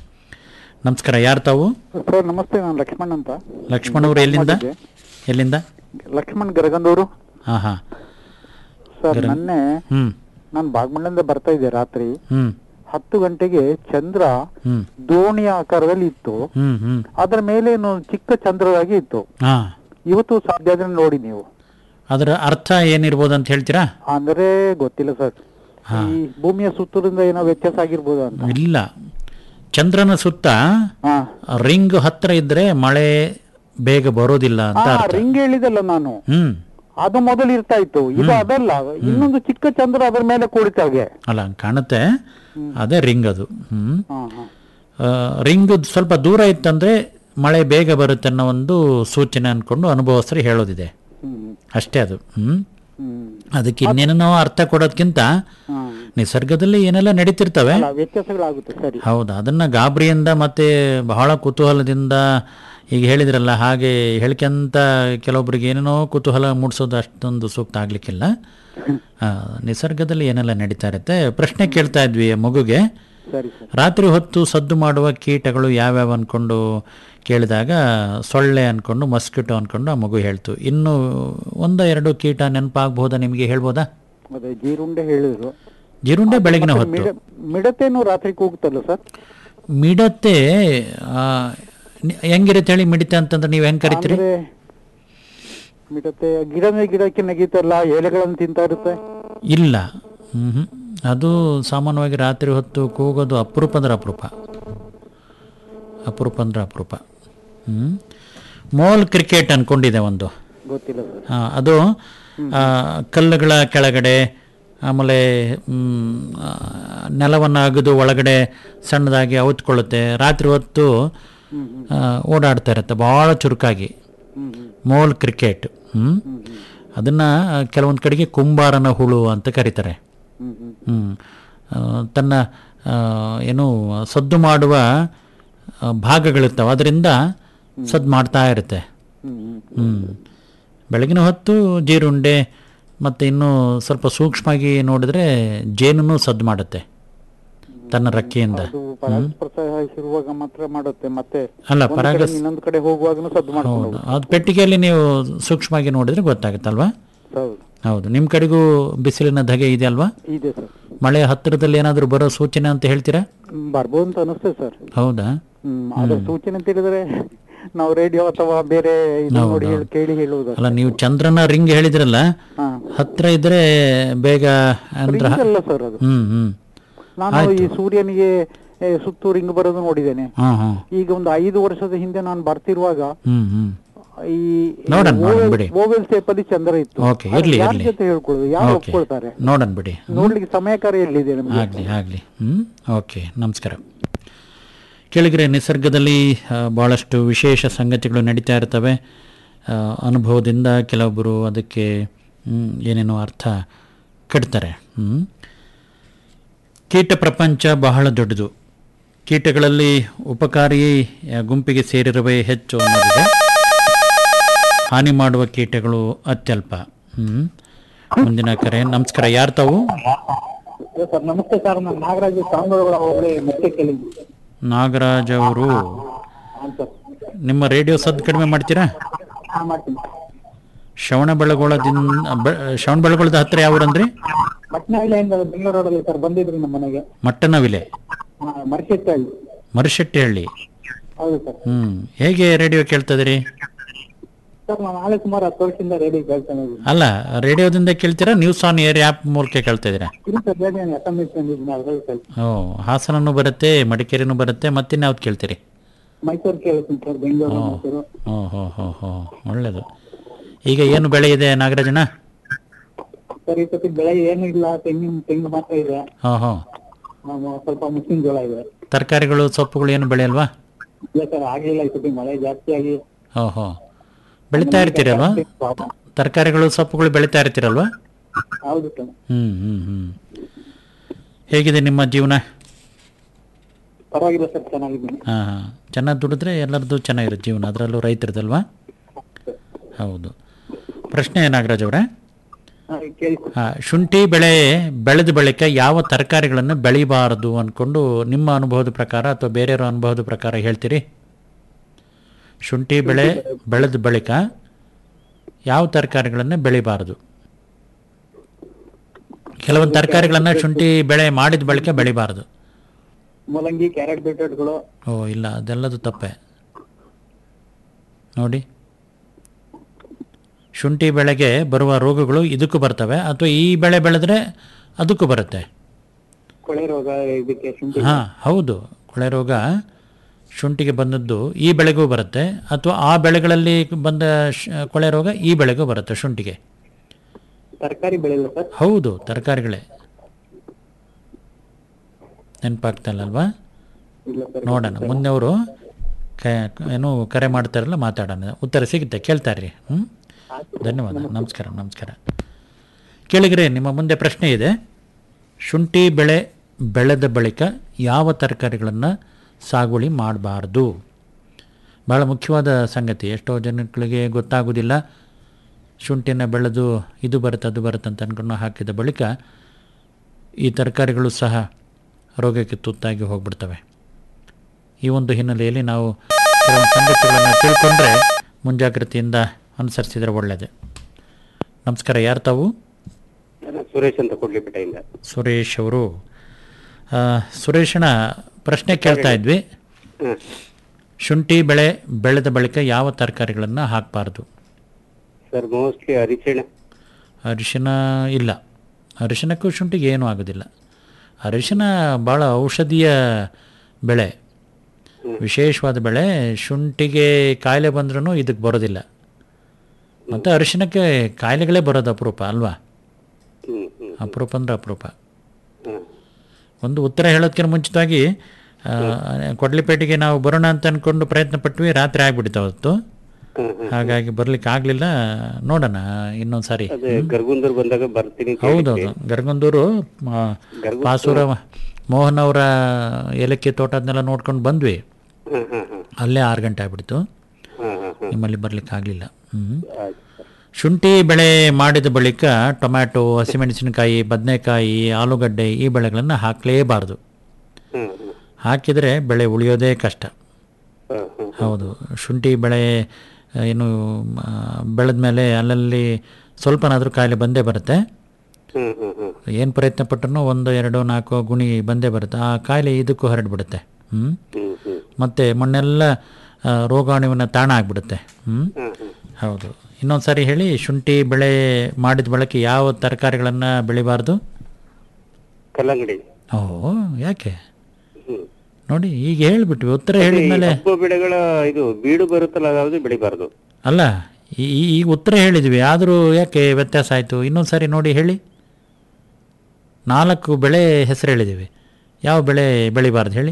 ನಮಸ್ಕಾರ ಯಾರು ತಾವು ಸರ್ ನಮಸ್ತೆ ನಾನು ಲಕ್ಷ್ಮಣ್ ಅಂತ ಲಕ್ಷ್ಮಣ್ ಅವರು ಎಲ್ಲಿಂದ ಎಲ್ಲಿಂದ ಲಕ್ಷ್ಮಣ್ ಗರಗಂದೂರು ಹಾಂ ಹಾಂ ಸರ್ ನನ್ನೆ ಹ್ಞೂ ನಾನು ಬಾಗಮಂಡಲಿಂದ ಬರ್ತಾ ಇದ್ದೆ ರಾತ್ರಿ ಹ್ಞೂ ಹತ್ತು ಗಂಟೆಗೆ ಚಂದ್ರ ಹ್ಞೂ ದೋಣಿಯ ಆಕಾರದಲ್ಲಿ ಇತ್ತು ಹ್ಞೂ ಹ್ಞೂ ಅದರ ಮೇಲೆ ಏನು ಚಿಕ್ಕ ಚಂದ್ರವಾಗಿ ಇತ್ತು ಹಾಂ ಇವತ್ತು ಸಾಧ್ಯ ಆದ್ರೆ ನೋಡಿ ನೀವು ಅದರ ಅರ್ಥ ಏನಿರ್ಬೋದು ಅಂತ ಹೇಳ್ತೀರಾ ಅಂದ್ರೆ ಗೊತ್ತಿಲ್ಲ ಸರ್ ಈ ಭೂಮಿಯ ಸುತ್ತಲಿಂದ ಏನೋ ವ್ಯತ್ಯಾಸ ಆಗಿರ್ಬೋದು ಅಂತ ಇಲ್ಲ ಚಂದ್ರನ ಸುತ್ತ ಹಾ ರಿಂಗ್ ಹತ್ರ ಇದ್ರೆ ಮಳೆ ಬೇಗ ಬರೋದಿಲ್ಲ ಅಂತ ಹಾ ಅರ್ಥ ರಿಂಗ್ ಹೇಳಿದಲ್ಲ ನಾನು ಹ್ಮ್ ಅದು ಮೊದಲು ಇರ್ತಾ ಇತ್ತು ಇದು ಅದಲ್ಲ ಇನ್ನೊಂದು ಚಿಕ್ಕ ಚಂದ್ರ ಅದರ ಮೇಲೆ ಕೂಡಿತಾಗೆ ಅಲ್ಲ ಹಂಗ್ ಕಾಣುತ್ತೆ ಅದೇ ರಿಂಗ್ ಅದು ಹ್ಮ್ ಹಾ ಹಾ ರಿಂಗ್ ಸ್ವಲ್ಪ ದೂರ ಇತ್ತಂದ್ರೆ ಮಳೆ ಬೇಗ ಬರುತ್ತೆ ಅನ್ನೋ ಒಂದು ಸೂಚನೆ ಅನ್ಕೊಂಡು ಅನುಭವಸ್ಥರು ಹೇಳೋದಿದೆ ಹ್ಮ್ ಅಷ್ಟೇ ಅದು ಹ್ಮ್ ಹ್ಮ್ ಅದಕ್ಕೆ ಇನ್ನೇನೋ ನಾವು ಅರ್ಥ ಕೊಡೋದ್ಕಿಂತ ಹಾ ನಿಸರ್ಗದಲ್ಲಿ ಏನೆಲ್ಲ ನಡೀತಿರ್ತವೆ ಅಲ್ಲ ವ್ಯತ್ಯಾಸಗಳಾಗುತ್ತೆ ಸರಿ ಹೌದು ಅದನ್ನ ಗಾಬರಿಯಿಂದ ಮತ್ತೆ ಬಹಳ ಕುತೂಹಲದಿಂದ ಈಗ ಹೇಳಿದ್ರಲ್ಲ ಹಾಗೆ ಹೇಳ್ಕೊಂತ ಕೆಲವೊಬ್ಬರಿಗೆ ಏನೇನೋ ಕುತೂಹಲ ಮೂಡಿಸೋದು ಅಷ್ಟೊಂದು ಸೂಕ್ತ ಆಗ್ಲಿಕ್ಕಿಲ್ಲ ಆ, ನಿಸರ್ಗದಲ್ಲಿ ಏನೆಲ್ಲ ನಡೀತಾ ಇರುತ್ತೆ ಪ್ರಶ್ನೆ ಕೇಳ್ತಾ ಇದ್ವಿ ಆ ಮಗುಗೆ ಸರಿ ಸರ್ ರಾತ್ರಿ ಹೊತ್ತು ಸದ್ದು ಮಾಡುವ ಕೀಟಗಳು ಯಾವ್ಯಾವ ಅಂದ್ಕೊಂಡು ಕೇಳಿದಾಗ ಸೊಳ್ಳೆ ಅಂದ್ಕೊಂಡು ಮಸ್ಕಿಟೋ ಅಂದ್ಕೊಂಡು ಆ ಮಗು ಹೇಳ್ತು ಇನ್ನು ಒಂದ ಎರಡು ಕೀಟ ನೆನಪಾಗ್ಬೋದಾ ನಿಮಗೆ ಹೇಳ್ಬೋದಾ ಅದೇ ಜೀರುಂಡೆ ಹೇಳಿದ್ರು ಜೀರುಂಡೆ ಬೆಳಗಿನ ಹೊತ್ತು ಮಿಡ- ಮಿಡತೆನೂ ರಾತ್ರಿ ಕೂಗುತ್ತಲ್ಲ ಸರ್ ಮಿಡತೆ ಆ, ನಿ- ಹೆಂಗಿರುತ್ತೆ ಹೇಳಿ ಮಿಡತೆ ಅಂತಂದ್ರೆ ನೀವು ಹೆಂಗ್ ಕರಿತೀರಿ ಅಂದ್ರೆ ಮಿಡತೆ ಗಿಡದ ಗಿಡಕ್ಕೆ ನೆಗೀತಲ್ಲ ಎಲೆಗಳನ್ನು ತಿಂತಾ ಇರುತ್ತೆ ಇಲ್ಲ ಹ್ಮ್ ಅದು ಸಾಮಾನ್ಯವಾಗಿ ರಾತ್ರಿ ಹೊತ್ತು ಕೂಗೋದು ಅಪರೂಪ ಅಂದ್ರೆ ಅಪರೂಪ ಅಪರೂಪ ಅಂದ್ರೆ ಅಪರೂಪ ಹ್ಮ್ ಮೋಲ್ ಕ್ರಿಕೆಟ್ ಅನ್ಕೊಂಡಿದೆ ಒಂದು ಗೊತ್ತಿಲ್ಲ ಸರ್ ಆ, ಅದು ಆ, ಕಲ್ಲುಗಳ ಕೆಳಗಡೆ ಆಮೇಲೆ ಮ್, ಆ, ನೆಲವನ್ನು ಅಗೆದು ಒಳಗಡೆ ಸಣ್ಣದಾಗಿ ಅವತ್ಕೊಳ್ಳುತ್ತೆ ರಾತ್ರಿ ಹೊತ್ತು ಆ, ಓಡಾಡ್ತಾ ಇರುತ್ತೆ ಭಾಳ ಚುರುಕಾಗಿ ಮೋಲ್ ಕ್ರಿಕೆಟ್ ಹ್ಮ್ ಅದನ್ನ ಕೆಲವೊಂದು ಕಡೆಗೆ ಕುಂಬಾರನ ಹುಳು ಅಂತ ಕರೀತಾರೆ ಹ್ಮ್ ಆ, ತನ್ನ ಆ, ಏನು ಸದ್ದು ಮಾಡುವ ಆ, ಭಾಗಗಳಿರ್ತಾವೆ ಅದರಿಂದ ಸದ್ದು ಮಾಡ್ತಾ ಇರುತ್ತೆ ಹ್ಮ್ ಬೆಳಗಿನ ಹೊತ್ತು ಜೀರುಂಡೆ ಮತ್ತು ಇನ್ನು ಸ್ವಲ್ಪ ಸೂಕ್ಷ್ಮವಾಗಿ ನೋಡಿದ್ರೆ ಜೇನುನು ಸದ್ದು ಮಾಡುತ್ತೆ ತನ್ನ ರೆಕ್ಕೆಯಿಂದ ಅದು ಪರಾಗಸ್ಪರ್ಶ ಇರುವಾಗ ಮಾತ್ರ ಮಾಡುತ್ತೆ ಮತ್ತೆ ಅಲ್ಲ ಒಂದು ಪರಾಗ ಕಡೆ ಇನ್ನೊಂದು ಕಡೆ ಹೋಗುವಾಗನೂ ಸದ್ದು ಮಾಡ್ಕೊಂಡು ಹೌದು ಅದು ಪೆಟ್ಟಿಗೆಯಲ್ಲಿ ನೀವು ಸೂಕ್ಷ್ಮವಾಗಿ ನೋಡಿದ್ರೆ ಗೊತ್ತಾಗುತ್ತಲ್ವಾ ಹೋಗುತ್ತೆ. ಹೌದು ಹೌದು ನಿಮ್ಮ ಕಡೆಗೂ ಬಿಸಿಲಿನ ಧಗೆ ಇದೆ ಅಲ್ವಾ ಇದೆ ಸರ್ ಮಳೆ ಹತ್ತಿರದಲ್ಲಿ ಏನಾದರೂ ಬರೋ ಸೂಚನೆ ಅಂತ ಹೇಳ್ತೀರಾ ಹ್ಮ್, ಬರ್ಬೋದು ಅಂತ ಅನಿಸ್ತದೆ ಸರ್ ಹೌದಾ ಹ್ಮ್ ಅದ್ರ ಸೂಚನೆ ಅಂತ ಹೇಳಿದ್ರೆ ನಾವು ರೇಡಿಯೋ ಅಥವಾ ಬೇರೆ ಇದು ನೋಡಿ ಹೇಳಿ- ಕೇಳಿ ಹೇಳುವುದು ಅಲ್ಲ ನೀವು ಚಂದ್ರನ ರಿಂಗ್ ಹೇಳಿದ್ರಲ್ಲ ಹಾ ಹತ್ರ ಇದ್ರೆ ಬೇಗ ಅಂದ್ರೆ ಅಲ್ಲ ಸರ್ ಅದು ಹ್ಮ್ ಹ್ಮ್ ನಾನು ಈ ಸೂರ್ಯನಿಗೆ ಏ, ಸುತ್ತು ರಿಂಗ್ ಬರೋದು ನೋಡಿದ್ದೇನೆ ಹಾಂ ಹಾಂ ಈಗ ಒಂದು ಐದು ವರ್ಷದ ಹಿಂದೆ ನಾನು ಬರ್ತಿರುವಾಗ ಹ್ಮ್ ಹ್ಮ್ ಈ ನೋಡೋಣ, ನೋಡೋಣ ಬಿಡಿ. ಓವೆಲ್ ಶೇಪ್ ಅಲ್ಲಿ ಚಂದ್ರ ಇತ್ತು ಓಕೆ ಅದು ಇರ್ಲಿ ಯಾರ್ ಇರ್ಲಿ ಜೊತೆ ಹೇಳ್ಕೊಳ್ಳೋದು ಯಾರು ಓಕೆ ಒಪ್ಕೊಳ್ತಾರೆ ನೋಡೋಣ ಬಿಡಿ ನೋಡ್ಲಿಕ್ಕೆ ಸಮಯಕಾರ ಎಲ್ಲಿದೆ ನಮ್ಗೆ ಆಗಲಿ ಆಗಲಿ ಹ್ಞೂ ಓಕೆ ನಮಸ್ಕಾರ ಕೆಳಗರೆ ನಿಸರ್ಗದಲ್ಲಿ ಆ, ಭಾಳಷ್ಟು ವಿಶೇಷ ಸಂಗತಿಗಳು ನಡೀತಾ ಇರ್ತವೆ ಆ, ಅನುಭವದಿಂದ ಕೆಲವೊಬ್ಬರು ಅದಕ್ಕೆ ಹ್ಮ್, ಏನೇನೋ ಅರ್ಥ ಕಟ್ತಾರೆ ಹ್ಮ್. ಕೀಟ ಪ್ರಪಂಚ ಬಹಳ ದೊಡ್ಡದು ಕೀಟಗಳಲ್ಲಿ ಉಪಕಾರಿ ಆ, ಗುಂಪಿಗೆ ಸೇರಿರುವೆ ಹೆಚ್ಚು ಅನ್ನೋದಿದೆ ಹಾನಿ ಮಾಡುವ ಕೀಟಗಳು ಅತ್ಯಲ್ಪ ಹ್ಮ್ ಮುಂದಿನ ಕರೆ ನಮಸ್ಕಾರ ಯಾರು ತಾವು ಸರ್ ನಮಸ್ತೆ ಸರ್ ನಾನು ನಾಗರಾಜ್ ಸಾಂಗ್ಗಳ ಹೋಗ್ಲಿ ಮತ್ತೆ ಕೇಳಿ ನಾಗರಾಜ್ ಅವರು ನಿಮ್ಮ ರೇಡಿಯೋ ಸದ್ದು ಕಡಿಮೆ ಮಾಡ್ತೀರಾ ಹಾ ಮಾಡ್ತೀನಿ ಶ್ರವಣ ಬೆಳಗೊಳದಿಂದ ಬೆ- ಶ್ರವಣ ಬೆಳಗೊಳದ ಹತ್ರ ಯಾವ ಊರಂದ್ರಿ ಮಟ್ನಹಳ್ಳಿಯಿಂದ ಬೆಂಗಳೂರು ರೋಡಲ್ಲಿ ಸರ್ ಬಂದಿದ್ರಿ ನಮ್ಮ ಮನೆಗೆ ಮಟ್ಟನವಿಲೆ ಹಾ ಮರ್ಶೆಟ್ಟಹಳ್ಳಿ ಮರಿಶೆಟ್ಟಿಹಳ್ಳಿ ಹೌದು ಸರ್ ಹ್ಮ್ ಹೇಗೆ ರೇಡಿಯೋ ಕೇಳ್ತದ್ರಿ ಸರ್ ನಾನು ನಾಳೆ ಸುಮಾರು ಹತ್ತು ವರ್ಷದಿಂದ ರೇಡಿಯೋ ಕೇಳ್ತಾನೆ ಇದ್ದೀನಿ ಅಲ್ಲ ರೇಡಿಯೋದಿಂದ ಕೇಳ್ತೀರಾ ನ್ಯೂಸ್ ಆನ್ ಏರ್ ಆ್ಯಪ್ ಮೂಲಕ ಕೇಳ್ತಾ ಇದ್ದೀರಾ ಇಲ್ಲ sir radio S M S ಬಂದಿದ್ದೀನಿ ಅದ್ರಲ್ಲಿ ಕೇಳ್ತೀನಿ ಓ ಹಾಸನನೂ ಬರುತ್ತೆ ಮಡಿಕೇರಿನೂ ಬರುತ್ತೆ ಮತ್ತಿನ್ಯಾವ್ದು ಕೇಳ್ತೀರಿ ಮೈಸೂರು ಕೇಳ್ತೀನಿ ಸರ್ ಬೆಂಗಳೂರು ಮೈಸೂರು ಓ ಹೋ ಹೋ ಹೋ ಒಳ್ಳೇದು ಈಗ ಏನು ಬೆಳೆ ಇದೆ ನಾಗರಾಜಣ್ಣ ಸರ್ ಈ ಸತಿ ಬೆಳೆ ಏನು ಇಲ್ಲ ತೆಂಗಿನ ತೆಂಗು ಮಾತ್ರ ಇದೆ ಹಾಂ ಹಾಂ ಆ, ಸ್ವಲ್ಪ ಮುಸ್ಲಿಂ ಜೋಳ ಇದೆ ತರಕಾರಿಗಳು ಸೊಪ್ಪುಗಳು ಏನು ಬೆಳೆಯಲ್ವಾ ಇಲ್ಲ ಸರ್ ಆಗ್ಲಿಲ್ಲ ಈ ಸತಿ ಮಳೆ ಜಾಸ್ತಿ ಆಗಿ ಹೋ ಹೋ ಬೆಳೀತಾ ಇರ್ತೀರಲ್ವಾ problem. ತರಕಾರಿಗಳು ಸೊಪ್ಪುಗಳು ಬೆಳೀತಾ ಇರ್ತೀರಲ್ವಾ ಹೌದು ಸರ್ ಹ್ಮ್ ಹ್ಮ್ ಹ್ಮ್ ಹೇಗಿದೆ ನಿಮ್ಮ ಜೀವನ ಪರವಾಗಿಲ್ಲ ಸರ್ ಚೆನ್ನಾಗಿದ್ದೀನಿ ಹಾಂ ಹಾಂ ಚೆನ್ನಾಗಿ ದುಡಿದ್ರೆ ಎಲ್ಲರದ್ದು ಚೆನ್ನಾಗಿರುತ್ತೆ ಜೀವನ ಅದರಲ್ಲೂ ರೈತರದಲ್ವಾ ಹೌದು ಪ್ರಶ್ನೆ ನಾಗರಾಜ್ ಅವರೇ ಹಾ, ಕೇಳಿ ಸರ್. ಆ, ಶುಂಠಿ ಬೆಳೆ ಬೆಳೆದ ಬಳಿಕ ಯಾವ ತರಕಾರಿಗಳನ್ನು ಬೆಳಿಬಾರದು ಅಂದ್ಕೊಂಡು ನಿಮ್ಮ ಅನುಭವದ ಪ್ರಕಾರ ಅಥವಾ ಬೇರೆಯವರ ಅನುಭವದ ಪ್ರಕಾರ ಹೇಳ್ತೀರಿ ಶುಂಠಿ ಬೆಳೆ ಬೆಳೆದ ಬಳಿಕ ಯಾವ ತರಕಾರಿಗಳನ್ನು ಬೆಳಿಬಾರದು ಕೆಲವೊಂದು ತರಕಾರಿಗಳನ್ನು ಶುಂಠಿ ಬೆಳೆ ಮಾಡಿದ ಬಳಿಕ ಬೆಳಿಬಾರದು ಮೂಲಂಗಿ ಕ್ಯಾರೆಟ್ ಬೀಟ್ರೂಟ್ಗಳು ಓ ಇಲ್ಲ ಅದೆಲ್ಲದು ತಪ್ಪೆ ನೋಡಿ ಶುಂಠಿ ಬೆಳೆಗೆ ಬರುವ ರೋಗಗಳು ಇದಕ್ಕೂ ಬರ್ತವೆ ಅಥವಾ ಈ ಬೆಳೆ ಬೆಳೆದ್ರೆ ಅದಕ್ಕೂ ಬರುತ್ತೆ ಕೊಳೆ ರೋಗ ಇದಕ್ಕೆ ಶುಂಠಿ ಹಾಂ ಹೌದು ಕೊಳೆ ರೋಗ ಶುಂಠಿಗೆ ಬಂದದ್ದು ಈ ಬೆಳೆಗೂ ಬರುತ್ತೆ ಅಥವಾ ಆ ಬೆಳೆಗಳಲ್ಲಿ ಬಂದ ಶ್- ಕೊಳೆ ರೋಗ ಈ ಬೆಳೆಗೂ ಬರುತ್ತೆ ಶುಂಠಿಗೆ ತರಕಾರಿ ಬೆಳೆಯಲ್ಲ ಸರ್ ಹೌದು ತರಕಾರಿಗಳೇ ನೆನಪಾಗ್ತಲ್ಲಲ್ವಾ ಇಲ್ಲ ಸರ್ ನೋಡೋಣ ಮುಂದೆ ಅವರು ಕ ಏನು ಕರೆ ಮಾಡ್ತಾರಲ್ಲ ಮಾತಾಡೋಣ ಉತ್ತರ ಸಿಗುತ್ತೆ ಕೇಳ್ತಾರ್ರಿ ಹ್ಞೂ ಧನ್ಯವಾದ ನಮಸ್ಕಾರ ನಮಸ್ಕಾರ ಕೇಳಿಗ್ರೆ ನಿಮ್ಮ ಮುಂದೆ ಪ್ರಶ್ನೆ ಇದೆ ಶುಂಠಿ ಬೆಳೆ ಬೆಳೆದ ಬಳಿಕ ಯಾವ ತರಕಾರಿಗಳನ್ನು ಸಾಗುವಳಿ ಮಾಡಬಾರ್ದು ಭಾಳ ಮುಖ್ಯವಾದ ಸಂಗತಿ ಎಷ್ಟೋ ಜನಗಳಿಗೆ ಗೊತ್ತಾಗೋದಿಲ್ಲ ಶುಂಠಿನ ಬೆಳೆದು ಇದು ಬರುತ್ತೆ ಅದು ಬರುತ್ತೆ ಅಂತ ಅಂದ್ಕೊಂಡು ಹಾಕಿದ ಬಳಿಕ ಈ ತರಕಾರಿಗಳು ಸಹ ರೋಗಕ್ಕೆ ತುತ್ತಾಗಿ ಹೋಗ್ಬಿಡ್ತವೆ ಈ ಒಂದು ಹಿನ್ನೆಲೆಯಲ್ಲಿ ನಾವು ಕೆಲವೊಂದು ಸಂಗತಿಗಳನ್ನು ತಿಳ್ಕೊಂಡ್ರೆ ಮುಂಜಾಗ್ರತೆಯಿಂದ ಅನುಸರಿಸಿದರೆ ಒಳ್ಳೆಯದು ನಮಸ್ಕಾರ ಯಾರು ತಾವು ನಾನು ಸುರೇಶ್ ಅಂತ ಕೊಡ್ಲಿಪೇಟೆಯಿಂದ ಸುರೇಶ್ ಅವರು ಆ, ಸುರೇಶನ ಪ್ರಶ್ನೆ ಕೇಳ್ತಾ ಇದ್ವಿ ಹ್ಮ್. ಶುಂಠಿ ಬೆಳೆ ಬೆಳೆದ ಬಳಿಕ ಯಾವ ತರಕಾರಿಗಳನ್ನು ಹಾಕಬಾರ್ದು ಸರ್ ಮೋಸ್ಟ್ಲಿ ಅರಿಶಿಣ ಅರಿಶಿನ ಇಲ್ಲ ಅರಿಶಿನಕ್ಕೂ ಶುಂಠಿಗೆ ಏನೂ ಆಗೋದಿಲ್ಲ ಅರಿಶಿನ ಭಾಳ ಔಷಧೀಯ ಬೆಳೆ ವಿಶೇಷವಾದ ಬೆಳೆ ಶುಂಠಿಗೆ ಕಾಯಿಲೆ ಬಂದ್ರೂ ಇದಕ್ಕೆ ಬರೋದಿಲ್ಲ ಮತ್ತು ಅರಿಶಿನಕ್ಕೆ ಕಾಯಿಲೆಗಳೇ ಬರೋದು ಅಪರೂಪ ಅಲ್ವಾ ಹ್ಮ್ ಹ್ಮ್ ಅಪರೂಪ ಅಂದ್ರೆ ಅಪರೂಪ ಹ್ಮ್ ಒಂದು ಉತ್ತರ ಹೇಳೋದಕ್ಕಿಂತ ಮುಂಚಿತವಾಗಿ ಆ, ಕೊಡ್ಲಿಪೇಟೆಗೆ ನಾವು ಬರೋಣ ಅಂತ ಅಂದ್ಕೊಂಡು ಪ್ರಯತ್ನ ಪಟ್ವಿ ರಾತ್ರಿ ಆಗ್ಬಿಟ್ಟಿತ್ತು ಅವತ್ತು ಹ್ಮ್ ಹ್ಮ್ ಹಾಗಾಗಿ ಬರ್ಲಿಕ್ಕೆ ಆಗಲಿಲ್ಲ ನೋಡೋಣ ಇನ್ನೊಂದು ಸಾರಿ ಅದೇ ಗರ್ಗುಂದರ್ ಬಂದಾಗ ಬರ್ತೀನಿ ಅಂತ ಹೌದೌದು ಹೇಳಿದ್ದೆ. ಗರ್ಗಂದೂರು ಆ, ಪಾಸೂರ ಮೋಹನ್ ಅವರ ಏಲಕ್ಕಿ ತೋಟ ಅದನ್ನೆಲ್ಲ ನೋಡ್ಕೊಂಡು ಬಂದ್ವಿ ಹ್ಮ್ ಹ್ಮ್ ಹ್ಮ್ ಅಲ್ಲೇ ಆರು ಗಂಟೆ ಆಗ್ಬಿಡ್ತು ಹ್ಮ್ ಹ್ಮ್ ಹ್ಮ್ ನಿಮ್ಮಲ್ಲಿ ಬರ್ಲಿಕ್ಕೆ ಆಗಲಿಲ್ಲ ಹ್ಞೂ ಆಯ್ತು ಸರ್ ಶುಂಠಿ ಬೆಳೆ ಮಾಡಿದ ಬಳಿಕ ಟೊಮ್ಯಾಟೊ ಹಸಿಮೆಣಸಿನಕಾಯಿ ಬದನೆಕಾಯಿ ಆಲೂಗಡ್ಡೆ ಈ ಬೆಳೆಗಳನ್ನು ಹಾಕಲೇಬಾರ್ದು ಹ್ಮ್ ಹ್ಮ್ ಹಾಕಿದರೆ ಬೆಳೆ ಉಳಿಯೋದೇ ಕಷ್ಟ ಹ್ಮ್ ಹ್ಮ್ ಹೌದು ಶುಂಠಿ ಬೆಳೆ ಆ, ಏನು ಬೆಳೆದ ಮೇಲೆ ಅಲ್ಲಲ್ಲಿ ಸ್ವಲ್ಪನಾದರೂ ಕಾಯಿಲೆ ಬಂದೇ ಬರುತ್ತೆ ಹ್ಮ್ ಹ್ಮ್ ಹ್ಮ್ ಏನು ಪ್ರಯತ್ನ ಪಟ್ಟರೂ ಒಂದು ಎರಡು ನಾಲ್ಕು ಗುಣಿ ಬಂದೇ ಬರುತ್ತೆ ಆ ಕಾಯಿಲೆ ಇದಕ್ಕೂ ಹರಡ್ಬಿಡುತ್ತೆ ಹ್ಞೂ ಹ್ಮ್ ಹ್ಮ್ ಮತ್ತು ಮಣ್ಣೆಲ್ಲ ಆ, ರೋಗಾಣುವಿನ ತಾಣ ಆಗಿಬಿಡುತ್ತೆ ಹ್ಞೂ ಹ್ಮ್ ಹ್ಮ್ ಹೌದು ಇನ್ನೊಂದು ಸಾರಿ ಹೇಳಿ ಶುಂಠಿ ಬೆಳೆ ಮಾಡಿದ ಬಳಕೆ ಯಾವ ತರಕಾರಿಗಳನ್ನು ಬೆಳಿಬಾರ್ದು ಕಲ್ಲಂಗಡಿ ಓ ಯಾಕೆ ಹ್ಮ್ ನೋಡಿ ಈಗ ಹೇಳಿಬಿಟ್ವಿ ಉತ್ತರ ಹೇಳಿದ ಮೇಲೆ ಕಬ್ಬು ಬೆಳೆಗಳ ಇದು ಬೀಡು ಬರುತ್ತಲ್ಲ ಅದಾவது ಬೆಳಿಬಾರ್ದು ಅಲ್ಲ ಈ ಈ- ಈಗ ಉತ್ತರ ಹೇಳಿದ್ವಿ ಆದರೂ ಯಾಕೆ ವ್ಯತ್ಯಾಸ ಆಯಿತು ಇನ್ನೊಂದು ಸಾರಿ ನೋಡಿ ಹೇಳಿ ನಾಲ್ಕು ಬೆಳೆ ಹೆಸರು ಹೇಳಿದ್ದೀವಿ ಯಾವ ಬೆಳೆ ಬೆಳಿಬಾರ್ದು ಹೇಳಿ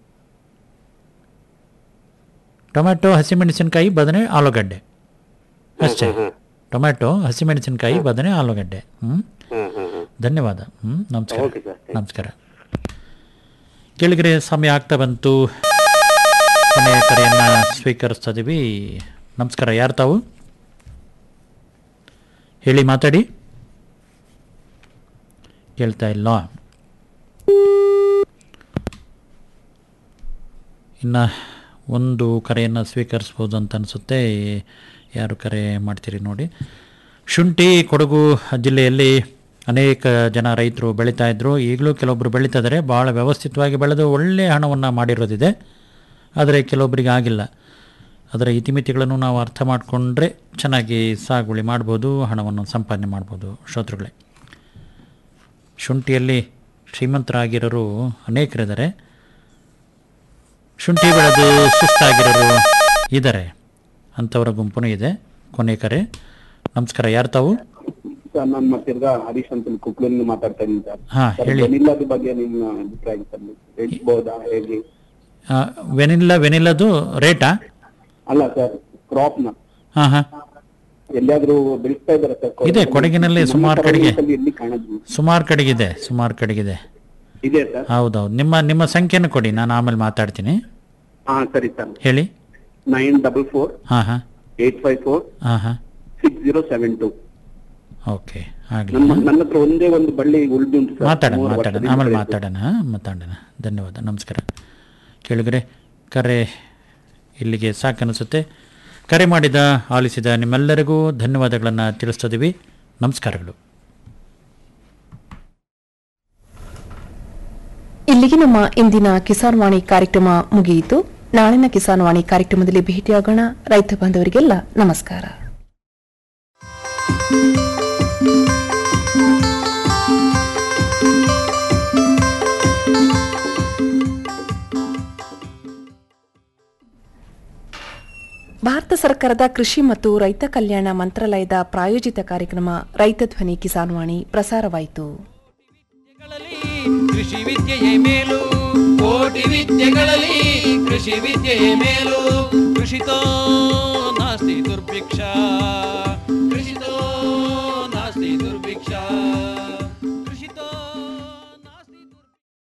ಟೊಮ್ಯಾಟೊ ಹಸಿಮೆಣಸಿನಕಾಯಿ ಬದನೆ ಆಲೂಗಡ್ಡೆ ಅಷ್ಟೇ ಟೊಮ್ಯಾಟೊ ಹಸಿಮೆಣಸಿನಕಾಯಿ ಬದನೆ ಆಲೂಗಡ್ಡೆ ಹ್ಞೂ ಹ್ಮ್ ಹ್ಮ್ ಹ್ಮ್ ಧನ್ಯವಾದ ಹ್ಞೂ ನಮಸ್ಕಾರ ಓಕೆ ಸರ್ ನಮಸ್ಕಾರ ಕೆಳಗರೆ ಸಮಯ ಆಗ್ತಾ ಬಂತು ಕೊನೆಯ ಕರೆಯನ್ನು ಸ್ವೀಕರಿಸ್ತಾ ಇದೀವಿ ನಮಸ್ಕಾರ ಯಾರು ತಾವು ಹೇಳಿ ಮಾತಾಡಿ ಕೇಳ್ತಾ ಇಲ್ಲ ಇನ್ನು ಒಂದು ಕರೆಯನ್ನು ಸ್ವೀಕರಿಸ್ಬೋದು ಅಂತ ಅನಿಸುತ್ತೆ ಯಾರು ಕರೆ ಮಾಡ್ತೀರಿ ನೋಡಿ ಶುಂಠಿ ಕೊಡಗು ಜಿಲ್ಲೆಯಲ್ಲಿ ಅನೇಕ ಜನ ರೈತರು ಬೆಳೀತಾ ಇದ್ದರು ಈಗಲೂ ಕೆಲವೊಬ್ಬರು ಬೆಳೀತಾ ಇದ್ದಾರೆ ಭಾಳ ವ್ಯವಸ್ಥಿತವಾಗಿ ಬೆಳೆದು ಒಳ್ಳೆಯ ಹಣವನ್ನು ಮಾಡಿರೋದಿದೆ ಆದರೆ ಕೆಲವೊಬ್ಬರಿಗೆ ಆಗಿಲ್ಲ ಅದರ ಇತಿಮಿತಿಗಳನ್ನು ನಾವು ಅರ್ಥ ಮಾಡಿಕೊಂಡ್ರೆ ಚೆನ್ನಾಗಿ ಸಾಗುವಳಿ ಮಾಡ್ಬೋದು ಹಣವನ್ನು ಸಂಪಾದನೆ ಮಾಡ್ಬೋದು ಶ್ರೋತೃಗಳೇ ಶುಂಠಿಯಲ್ಲಿ ಶ್ರೀಮಂತರಾಗಿರೋರು ಅನೇಕರಿದ್ದಾರೆ ಶುಂಠಿ ಬೆಳೆದು ಸುಸ್ತಾಗಿರೋರು ಇದ್ದಾರೆ ಅಂಥವರ ಗುಂಪು ಇದೆ ಕೊನೆ ಕರೆ ನಮಸ್ಕಾರ ಯಾರು ತಾವು ಸರ್ ನಾನು ಮತ್ತಿರ್ಗ ಹರೀಶ್ ಅಂತ ಕುಕ್ಲೂರಿಂದ ಮಾತಾಡ್ತಾ ಇದ್ದೀನಿ ಸರ್ ಹಾಂ ಸರ್ ಹೇಳಿ ವೆನಿಲ್ಲದ ಬಗ್ಗೆ ನಿಮ್ಮ ಅಭಿಪ್ರಾಯ ಸರ್ ಹೇಳ್ಬೋದಾ ಹೇಗೆ ಆ, ವೆನಿಲ್ಲ ವೆನಿಲ್ಲದು ರೇಟಾ ಅಲ್ಲ ಸರ್ ಕ್ರಾಪ್ ನ ಹಾಂ ಹಾಂ ಎಲ್ಲಿಯಾದ್ರೂ ಬೆಳೆಸ್ತಾ ಇದಾರೆ ಸರ್ ಇದೆ, ಕೊಡಗಿನಲ್ಲಿ ಸುಮಾರು ಕಡೆಗೆ. ಎಲ್ಲಿ ಕಾಣೋದು ಸುಮಾರು ಕಡೆಗಿದೆ ಸುಮಾರು ಕಡೆಗಿದೆ ಇದೆ ಸರ್ ಹೌದೌದು ನಿಮ್ಮ ನಿಮ್ಮ ಸಂಖ್ಯೆನ ಕೊಡಿ ನಾನು ಆಮೇಲೆ ಮಾತಾಡ್ತೀನಿ ಹಾ ಸರಿ ಸರ್ ಹೇಳಿ ನೈನ್ ಡಬಲ್ ಫೋರ್ ಹಾಂ ಹಾಂ ಏಟ್ ಫೈವ್ ಫೋರ್ ಹಾಂ ಹಾಂ six zero seven two okay ಆಗಲಿ ನನ್ನ ನನ್ನ ಹತ್ರ ಒಂದೇ ಒಂದು ಬಳ್ಳಿ ಉಳಿದುಂಟು ಸರ್ ಮಾತಾಡೋಣ ಮೂರು ಮಾತಾಡೋಣ ವರ್ಷದಿಂದ ಆಮೇಲೆ ಬೆಳೆದು. ಮಾತಾಡೋಣ ಮಾತಾಡೋಣ ಧನ್ಯವಾದ ನಮಸ್ಕಾರ ಕೇಳಿದ್ರೆ ಕರೆ ಇಲ್ಲಿಗೆ ಸಾಕನಿಸುತ್ತೆ ಕರೆ ಮಾಡಿದ ಆಲಿಸಿದ ನಿಮ್ಮೆಲ್ಲರಿಗೂ ಧನ್ಯವಾದಗಳನ್ನು ತಿಳಿಸ್ತಿದ್ದೀವಿ ನಮಸ್ಕಾರಗಳು ಇಲ್ಲಿಗೆ ನಮ್ಮ ಇಂದಿನ ಕಿಸಾನ್ ವಾಣಿ ಕಾರ್ಯಕ್ರಮ ಮುಗಿಯಿತು ನಾಳಿನ ಕಿಸಾನ್ ವಾಣಿ ಕಾರ್ಯಕ್ರಮದಲ್ಲಿ ಭೇಟಿಯಾಗೋಣ ರೈತ ಬಾಂಧವರಿಗೆಲ್ಲ ನಮಸ್ಕಾರ ಭಾರತ ಸರ್ಕಾರದ ಕೃಷಿ ಮತ್ತು ರೈತ ಕಲ್ಯಾಣ ಮಂತ್ರಾಲಯದ ಪ್ರಾಯೋಜಿತ ಕಾರ್ಯಕ್ರಮ ರೈತ ಧ್ವನಿ ಕಿಸಾನ್ ವಾಣಿ ಪ್ರಸಾರವಾಯಿತು ವಿದ್ಯೆಗಳಲ್ಲಿ ಕೃಷಿ ವಿದ್ಯೆಯೇ ಮೇಲು ಕೋಟಿ ವಿದ್ಯೆಗಳಲ್ಲಿ ಕೃಷಿ ವಿದ್ಯೆಯೇ ಮೇಲು ಕೃಷಿತೋ ನಾಸ್ತಿ ದುರ್ಭಿಕ್ಷ ಕೃಷಿತೋ ನಾಸ್ತಿ ದುರ್ಭಿಕ್ಷ ಕೃಷಿತೋ ನಾಸ್ತಿ ದುರ್ಭಿಕ್ಷ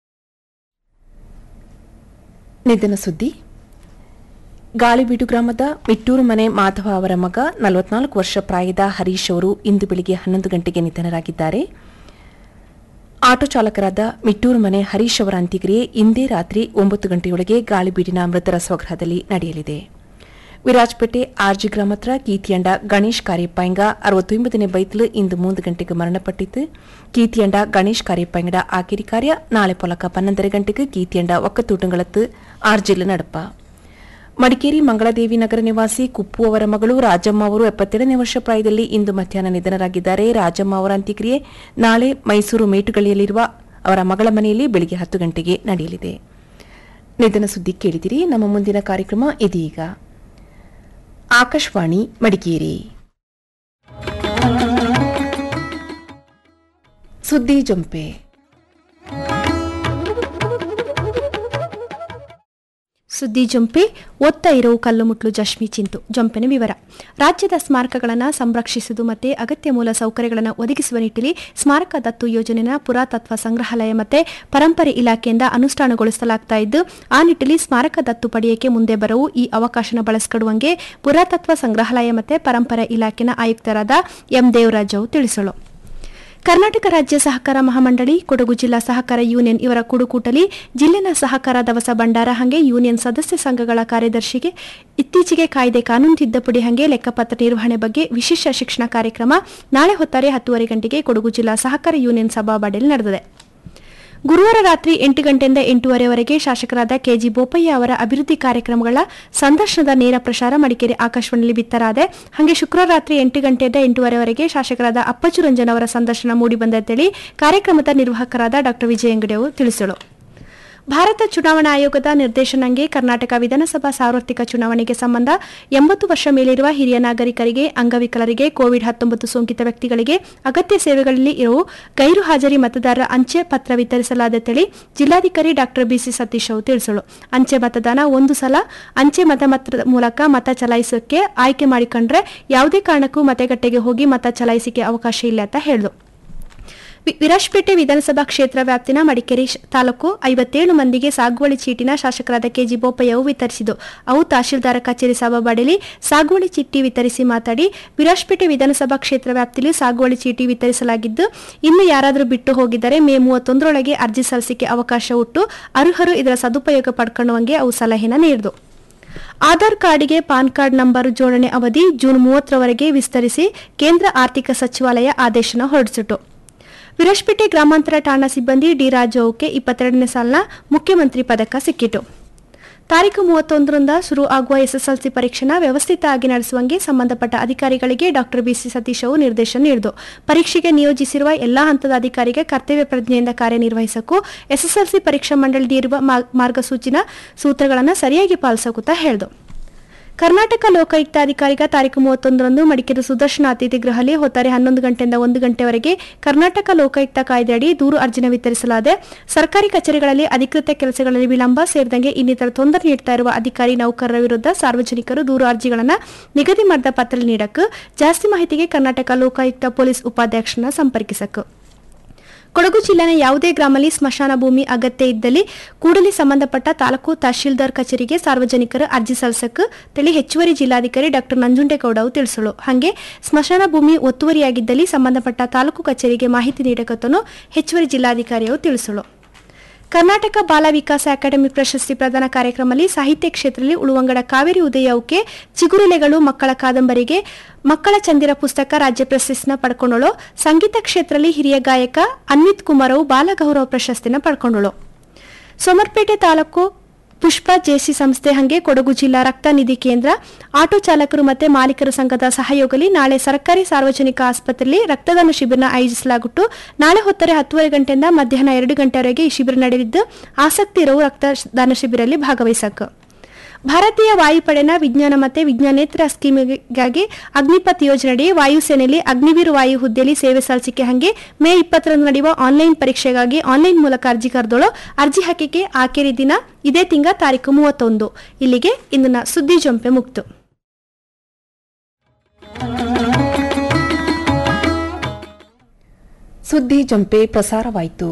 ನಿಧನ ಸುದ್ದಿ ಗಾಳಿಬೀಡು ಗ್ರಾಮದ ಮಿಟ್ಟೂರು ಮನೆ ಮಾಧವ ಅವರ ಮಗ ನಲವತ್ನಾಲ್ಕು ವರ್ಷ ಪ್ರಾಯದ ಹರೀಶ್ ಅವರು ಇಂದು ಬೆಳಿಗ್ಗೆ ಹನ್ನೊಂದು ಗಂಟೆಗೆ ನಿಧನರಾಗಿದ್ದಾರೆ ಆಟೋ ಚಾಲಕರಾದ ಮಿಟ್ಟೂರು ಮನೆ ಹರೀಶ್ ಅವರ ಅಂತ್ಯಕ್ರಿಯೆ ಇಂದೇ ರಾತ್ರಿ ಒಂಬತ್ತು ಗಂಟೆಯೊಳಗೆ ಗಾಳಿಬೀಡಿನ ಮೃತರ ಸ್ವಗೃಹದಲ್ಲಿ ನಡೆಯಲಿದೆ ವಿರಾಜಪೇಟೆ ಆರ್ಜಿ ಗ್ರಾಮ ಹತ್ರ ಕೀತಿಯಂಡ ಗಣೇಶ್ ಕಾರ್ಯಪಾಯಿಂಗ ಅರವತ್ತೊಂಬತ್ತನೇ ಬೈತ್ಲು ಇಂದು ಮೂರು ಗಂಟೆಗೆ ಮರಣಪಟ್ಟಿತು ಕೀತಿಯಂಡ ಗಣೇಶ್ ಕಾರ್ಯಪಾಯಿಂಗಡ ಆಕಿರಿ ಕಾರ್ಯ ನಾಳೆ ಪೊಲಕ ಪನ್ನೊಂದರ ಗಂಟೆಗೆ ಕೀತಿಯಂಡ ಒಕ್ಕತೂಟಂಗಳತ್ತು ಆರ್ಜಿಲ್ ನಡಪ ಮಡಿಕೇರಿ ಮಂಗಳದೇವಿ ನಗರ ನಿವಾಸಿ ಕುಪ್ಪು ಅವರ ಮಗಳು ರಾಜಮ್ಮ ಅವರು ಎಪ್ಪತ್ತೆರಡನೇ ವರ್ಷ ಪ್ರಾಯದಲ್ಲಿ ಇಂದು ಮಧ್ಯಾಹ್ನ ನಿಧನರಾಗಿದ್ದಾರೆ ರಾಜಮ್ಮ ಅವರ ಅಂತ್ಯಕ್ರಿಯೆ ನಾಳೆ ಮೈಸೂರು ಮೇಟುಗಳಿಯಲ್ಲಿರುವ ಅವರ ಮಗಳ ಮನೆಯಲ್ಲಿ ಬೆಳಿಗ್ಗೆ ಹತ್ತು ಗಂಟೆಗೆ ನಡೆಯಲಿದೆ ನಿಧನ ಸುದ್ದಿ ಕೇಳಿದಿರಿ ನಮ್ಮ ಮುಂದಿನ ಕಾರ್ಯಕ್ರಮ ಇದೀಗ ಆಕಾಶವಾಣಿ ಮಡಿಕೇರಿ ಸುದ್ದಿ ಜಂಪೆ ಸುದ್ದಿ ಜಂಪೆ ಒತ್ತ ಇರವು ಕಲ್ಲುಮುಟ್ಲು ಜಶ್ಮಿ ಚಿಂತು ಜಂಪಿನ ವಿವರ ರಾಜ್ಯದ ಸ್ಮಾರಕಗಳನ್ನು ಸಂರಕ್ಷಿಸುವುದು ಮತ್ತು ಅಗತ್ಯ ಮೂಲ ಸೌಕರ್ಯಗಳನ್ನು ಒದಗಿಸುವ ನಿಟ್ಟಿನಲ್ಲಿ ಸ್ಮಾರಕ ದತ್ತು ಯೋಜನೆಯ ಪುರಾತತ್ವ ಸಂಗ್ರಹಾಲಯ ಮತ್ತು ಪರಂಪರೆ ಇಲಾಖೆಯಿಂದ ಅನುಷ್ಠಾನಗೊಳಿಸಲಾಗ್ತಾ ಇದ್ದು ಆ ನಿಟ್ಟಿನಲ್ಲಿ ಸ್ಮಾರಕ ದತ್ತು ಪಡೆಯಕ್ಕೆ ಮುಂದೆ ಬರವು ಈ ಅವಕಾಶನ ಬಳಸಿಕೊಡುವಂಗೆ ಪುರಾತತ್ವ ಸಂಗ್ರಹಾಲಯ ಮತ್ತು ಪರಂಪರೆ ಇಲಾಖೆನ ಆಯುಕ್ತರಾದ ಎಂ ದೇವರಾಜ್ ಅವು ತಿಳಿಸಲು ಕರ್ನಾಟಕ ರಾಜ್ಯ ಸಹಕಾರ ಮಹಾಮಂಡಳಿ ಕೊಡಗು ಜಿಲ್ಲಾ ಸಹಕಾರ ಯೂನಿಯನ್ ಇವರ ಕುಡುಕೂಟಲಿ ಜಿಲ್ಲೆನ ಸಹಕಾರ ದವಸ ಭಂಡಾರ ಹಂಗೆ ಯೂನಿಯನ್ ಸದಸ್ಯ ಸಂಘಗಳ ಕಾರ್ಯದರ್ಶಿಗೆ ಇತ್ತೀಚೆಗೆ ಕಾಯ್ದೆ ಕಾನೂನು ತಿದ್ದುಪಡಿ ಹಂಗೆ ಲೆಕ್ಕಪತ್ರ ನಿರ್ವಹಣೆ ಬಗ್ಗೆ ವಿಶೇಷ ಶಿಕ್ಷಣ ಕಾರ್ಯಕ್ರಮ ನಾಳೆ ಹೊತ್ತಾರೆ ಹತ್ತುವರೆ ಗಂಟೆಗೆ ಕೊಡಗು ಜಿಲ್ಲಾ ಸಹಕಾರ ಯೂನಿಯನ್ ಸಭಾಬಾಡೆಯಲ್ಲಿ ನಡೆದಿದೆ ಗುರುವಾರ ರಾತ್ರಿ ಎಂಟು ಗಂಟೆಯಿಂದ ಎಂಟೂವರೆವರೆಗೆ ಶಾಸಕರಾದ ಕೆಜಿ ಬೋಪಯ್ಯ ಅವರ ಅಭಿವೃದ್ಧಿ ಕಾರ್ಯಕ್ರಮಗಳ ಸಂದರ್ಶನದ ನೇರ ಪ್ರಸಾರ ಮಡಿಕೇರಿ ಆಕಾಶವಾಣಿಯಲ್ಲಿ ಬಿತ್ತರಾದೆ ಹಾಗೆ ಶುಕ್ರವಾರ ರಾತ್ರಿ ಎಂಟು ಗಂಟೆಯಿಂದ ಎಂಟೂವರೆವರೆಗೆ ಶಾಸಕರಾದ ಅಪ್ಪಚ್ಚು ರಂಜನ್ ಅವರ ಸಂದರ್ಶನ ಮೂಡಿಬಂದಂತೇಳಿ ಕಾರ್ಯಕ್ರಮದ ನಿರ್ವಾಹಕರಾದ ಡಾ ವಿಜಯ ಅಂಗಡಿ ಅವರು ತಿಳಿಸಲು ಭಾರತ ಚುನಾವಣಾ ಆಯೋಗದ ನಿರ್ದೇಶನಂಗೆ ಕರ್ನಾಟಕ ವಿಧಾನಸಭಾ ಸಾರ್ವತ್ರಿಕ ಚುನಾವಣೆಗೆ ಸಂಬಂಧ ಎಂಬತ್ತು ವರ್ಷ ಮೇಲಿರುವ ಹಿರಿಯ ನಾಗರಿಕರಿಗೆ ಅಂಗವಿಕಲರಿಗೆ ಕೋವಿಡ್ ಹತ್ತೊಂಬತ್ತು ಸೋಂಕಿತ ವ್ಯಕ್ತಿಗಳಿಗೆ ಅಗತ್ಯ ಸೇವೆಗಳಲ್ಲಿ ಇರುವ ಗೈರು ಹಾಜರಿ ಮತದಾರರ ಅಂಚೆ ಪತ್ರ ವಿತರಿಸಲಾದ ಜಿಲ್ಲಾಧಿಕಾರಿ ಡಾ ಬಿಸಿ ಸತೀಶ್ ಅವರು ತಿಳಿಸಲು ಅಂಚೆ ಮತದಾನ ಒಂದು ಸಲ ಅಂಚೆ ಮತಮತ್ರದ ಮೂಲಕ ಮತ ಚಲಾಯಿಸೋಕೆ ಆಯ್ಕೆ ಮಾಡಿಕೊಂಡ್ರೆ ಯಾವುದೇ ಕಾರಣಕ್ಕೂ ಮತಗಟ್ಟೆಗೆ ಹೋಗಿ ಮತ ಚಲಾಯಿಸಿಕೆ ಅವಕಾಶ ಇಲ್ಲ ಅಂತ ಹೇಳಿದ್ರು ವಿ- ವಿರಾಜಪೇಟೆ ವಿಧಾನಸಭಾ ಕ್ಷೇತ್ರ ವ್ಯಾಪ್ತಿನ ಮಡಿಕೇರಿ ಶ- ತಾಲೂಕು ಐವತ್ತೇಳು ಮಂದಿಗೆ ಸಾಗುವಳಿ ಚೀಟಿನ ಶಾಸಕರಾದ ಕೆಜಿ ಬೋಪಯ್ಯವು ವಿತರಿಸಿದ್ದು ಅವು ತಹಶೀಲ್ದಾರ ಕಚೇರಿ ಸಭಾಬಾಡಿಲಿ ಸಾಗುವಳಿ ಚೀಟಿ ವಿತರಿಸಿ ಮಾತಾಡಿ ವಿರಾಜಪೇಟೆ ವಿಧಾನಸಭಾ ಕ್ಷೇತ್ರ ವ್ಯಾಪ್ತಿಯಲ್ಲಿ ಸಾಗುವಳಿ ಚೀಟಿ ವಿತರಿಸಲಾಗಿದ್ದು ಇನ್ನು ಯಾರಾದರೂ ಬಿಟ್ಟು ಹೋಗಿದ್ದರೆ ಮೇ ಮೂವತ್ತೊಂದರೊಳಗೆ ಅರ್ಜಿ ಸಲ್ಲಿಸಿಕೆ ಅವಕಾಶ ಉಟ್ಟು ಅರ್ಹರು ಇದರ ಸದುಪಯೋಗ ಪಡ್ಕೊಳ್ಳುವಂಗೆ ಅವು ಸಲಹೆನ ನೀಡಿದು ಆಧಾರ್ ಕಾರ್ಡ್ಗೆ ಪಾನ್ ಕಾರ್ಡ್ ನಂಬರ್ ಜೋಡಣೆ ಅವಧಿ ಜೂನ್ ಮೂವತ್ತರವರೆಗೆ ವಿಸ್ತರಿಸಿ ಕೇಂದ್ರ ಆರ್ಥಿಕ ಸಚಿವಾಲಯ ಆದೇಶನ ಹೊರಡಿಸಿತು ವಿರಾಜಪೇಟೆ ಗ್ರಾಮಾಂತರ ಠಾಣಾ ಸಿಬ್ಬಂದಿ ಡಿ ರಾಜವ್ಗೆ ಇಪ್ಪತ್ತೆರಡನೇ ಸಾಲಿನ ಮುಖ್ಯಮಂತ್ರಿ ಪದಕ ಸಿಕ್ಕಿತು ತಾರೀಕು ಮೂವತ್ತೊಂದರಿಂದ ಶುರು ಆಗುವ ಎಸ್ಎಸ್ಎಲ್ಸಿ ಪರೀಕ್ಷೆನ ವ್ಯವಸ್ಥಿತವಾಗಿ ನಡೆಸುವಂಗೆ ಸಂಬಂಧಪಟ್ಟ ಅಧಿಕಾರಿಗಳಿಗೆ ಡಾಕ್ಟರ್ ಬಿಸಿ ಸತೀಶ್ ಅವರು ನಿರ್ದೇಶನ ನೀಡಿದರು ಪರೀಕ್ಷೆಗೆ ನಿಯೋಜಿಸಿರುವ ಎಲ್ಲಾ ಹಂತದ ಅಧಿಕಾರಿಗೆ ಕರ್ತವ್ಯ ಪ್ರಜ್ಞೆಯಿಂದ ಕಾರ್ಯನಿರ್ವಹಿಸಕ್ಕೂ ಎಸ್ಎಸ್ಎಲ್ಸಿ ಪರೀಕ್ಷಾ ಮಂಡಳಿ ನೀಡಿರುವ ಮಾ- ಮಾರ್ಗಸೂಚಿನ ಸೂತ್ರಗಳನ್ನು ಸರಿಯಾಗಿ ಪಾಲಿಸಕೂತ ಹೇಳಿದರು ಕರ್ನಾಟಕ ಲೋಕಾಯುಕ್ತ ಅಧಿಕಾರಿಗ ತಾರೀಕು ಮೂವತ್ತೊಂದರಂದು ಮಡಿಕೇರಿ ಸುದರ್ಶನ ಅತಿಥಿ ಗೃಹದಲ್ಲಿ ಹೊತ್ತಾರೆ ಹನ್ನೊಂದು ಗಂಟೆಯಿಂದ ಒಂದು ಗಂಟೆವರೆಗೆ ಕರ್ನಾಟಕ ಲೋಕಾಯುಕ್ತ ಕಾಯ್ದೆಯಡಿ ದೂರು ಅರ್ಜಿನ ವಿತರಿಸಲಾದೆ ಸರ್ಕಾರಿ ಕಚೇರಿಗಳಲ್ಲಿ ಅಧಿಕೃತ ಕೆಲಸಗಳಲ್ಲಿ ವಿಳಂಬ ಸೇರಿದಂಗೆ ಇನ್ನಿತರ ತೊಂದರೆ ನೀಡುತ್ತಾ ಇರುವ ಅಧಿಕಾರಿ ನೌಕರರ ವಿರುದ್ಧ ಸಾರ್ವಜನಿಕರು ದೂರು ಅರ್ಜಿಗಳನ್ನು ನಿಗದಿ ಮಾಡಿದ ಪತ್ರ ನೀಡಕ್ಕೆ ಜಾಸ್ತಿ ಮಾಹಿತಿಗೆ ಕರ್ನಾಟಕ ಲೋಕಾಯುಕ್ತ ಪೊಲೀಸ್ ಉಪಾಧ್ಯಕ್ಷರನ್ನ ಸಂಪರ್ಕಿಸಕ್ಕೆ ಕೊಡಗು ಜಿಲ್ಲೆನ ಯಾವುದೇ ಗ್ರಾಮದಲ್ಲಿ ಸ್ಮಶಾನ ಭೂಮಿ ಅಗತ್ಯ ಇದ್ದಲ್ಲಿ ಕೂಡಲೇ ಸಂಬಂಧಪಟ್ಟ ತಾಲೂಕು ತಹಶೀಲ್ದಾರ್ ಕಚೇರಿಗೆ ಸಾರ್ವಜನಿಕರು ಅರ್ಜಿ ಸಲ್ಲಿಸಕ್ಕೆ ತಿಳಿ ಹೆಚ್ಚುವರಿ ಜಿಲ್ಲಾಧಿಕಾರಿ ಡಾಕ್ಟರ್ ನಂಜುಂಡೇಗೌಡ ಅವರು ತಿಳಿಸಲು ಹಾಗೆ ಸ್ಮಶಾನ ಭೂಮಿ ಒತ್ತುವರಿಯಾಗಿದ್ದಲ್ಲಿ ಸಂಬಂಧಪಟ್ಟ ತಾಲೂಕು ಕಚೇರಿಗೆ ಮಾಹಿತಿ ನೀಡಕತ್ತನು ಹೆಚ್ಚುವರಿ ಜಿಲ್ಲಾಧಿಕಾರಿ ಅವರು ತಿಳಿಸಲು ಕರ್ನಾಟಕ ಬಾಲ ವಿಕಾಸ ಅಕಾಡೆಮಿ ಪ್ರಶಸ್ತಿ ಪ್ರದಾನ ಕಾರ್ಯಕ್ರಮದಲ್ಲಿ ಸಾಹಿತ್ಯ ಕ್ಷೇತ್ರದಲ್ಲಿ ಉಳುವಂಗಡ ಕಾವೇರಿ ಉದಯಕ್ಕೆ ಚಿಗುರೆಲೆಗಳು ಮಕ್ಕಳ ಕಾದಂಬರಿಗೆ ಮಕ್ಕಳ ಚಂದಿರ ಪುಸ್ತಕ ರಾಜ್ಯ ಪ್ರಶಸ್ತಿನ ಪಡ್ಕೊಂಡಳು ಸಂಗೀತ ಕ್ಷೇತ್ರದಲ್ಲಿ ಹಿರಿಯ ಗಾಯಕ ಅನ್ವಿತ್ ಕುಮಾರ್ ಅವು ಬಾಲಗೌರವ ಪ್ರಶಸ್ತಿನ ಪಡ್ಕೊಂಡಳು ಸೋಮರ್ಪೇಟೆ ತಾಲೂಕು ಪುಷ್ಪ ಜೆಸಿ ಸಂಸ್ಥೆ ಹಂಗೆ ಕೊಡಗು ಜಿಲ್ಲಾ ರಕ್ತ ನಿಧಿ ಕೇಂದ್ರ ಆಟೋ ಚಾಲಕರು ಮತ್ತು ಮಾಲೀಕರ ಸಂಘದ ಸಹಯೋಗದಲ್ಲಿ ನಾಳೆ ಸರ್ಕಾರಿ ಸಾರ್ವಜನಿಕ ಆಸ್ಪತ್ರೆಯಲ್ಲಿ ರಕ್ತದಾನ ಶಿಬಿರನ ಆಯೋಜಿಸಲಾಗಿತ್ತು ನಾಳೆ ಹೊತ್ತರೆ ಹತ್ತುವರೆ ಗಂಟೆಯಿಂದ ಮಧ್ಯಾಹ್ನ ಎರಡು ಗಂಟೆವರೆಗೆ ಈ ಶಿಬಿರ ನಡೆದಿದ್ದು ಆಸಕ್ತಿ ಇರುವ ರಕ್ತದಾನ ಶಿಬಿರಲ್ಲಿ ಭಾಗವಹಿಸಕ್ಕೆ ಭಾರತೀಯ ವಾಯುಪಡೆನ ವಿಜ್ಞಾನ ಮತ್ತು ವಿಜ್ಞಾನೇತರ ಸ್ಕೀಮ್ಗಾಗಿ ಅಗ್ನಿಪಥ್ ಯೋಜನೆಯಡಿ ವಾಯುಸೇನೆಯಲ್ಲಿ ಅಗ್ನಿವೀರ್ ವಾಯು ಹುದ್ದೆಯಲ್ಲಿ ಸೇವೆ ಸಲ್ಲಿಸಿಕೆ ಹಂಗೆ ಮೇ ಇಪ್ಪತ್ತರಂದು ನಡೆಯುವ ಆನ್ಲೈನ್ ಪರೀಕ್ಷೆಗಾಗಿ ಆನ್ಲೈನ್ ಮೂಲಕ ಅರ್ಜಿ ಕರೆದೋಳು ಅರ್ಜಿ ಹಾಕಿಕೆ ಆಖರಿ ದಿನ ಇದೇ ತಿಂಗಳ ತಾರೀಕು ಮೂವತ್ತೊಂದು ಇಲ್ಲಿಗೆ ಇಂದಿನ ಸುದ್ದಿ ಜಂಪೆ ಮುಕ್ತು ಸುದ್ದಿ ಜಂಪೆ ಪ್ರಸಾರವಾಯಿತು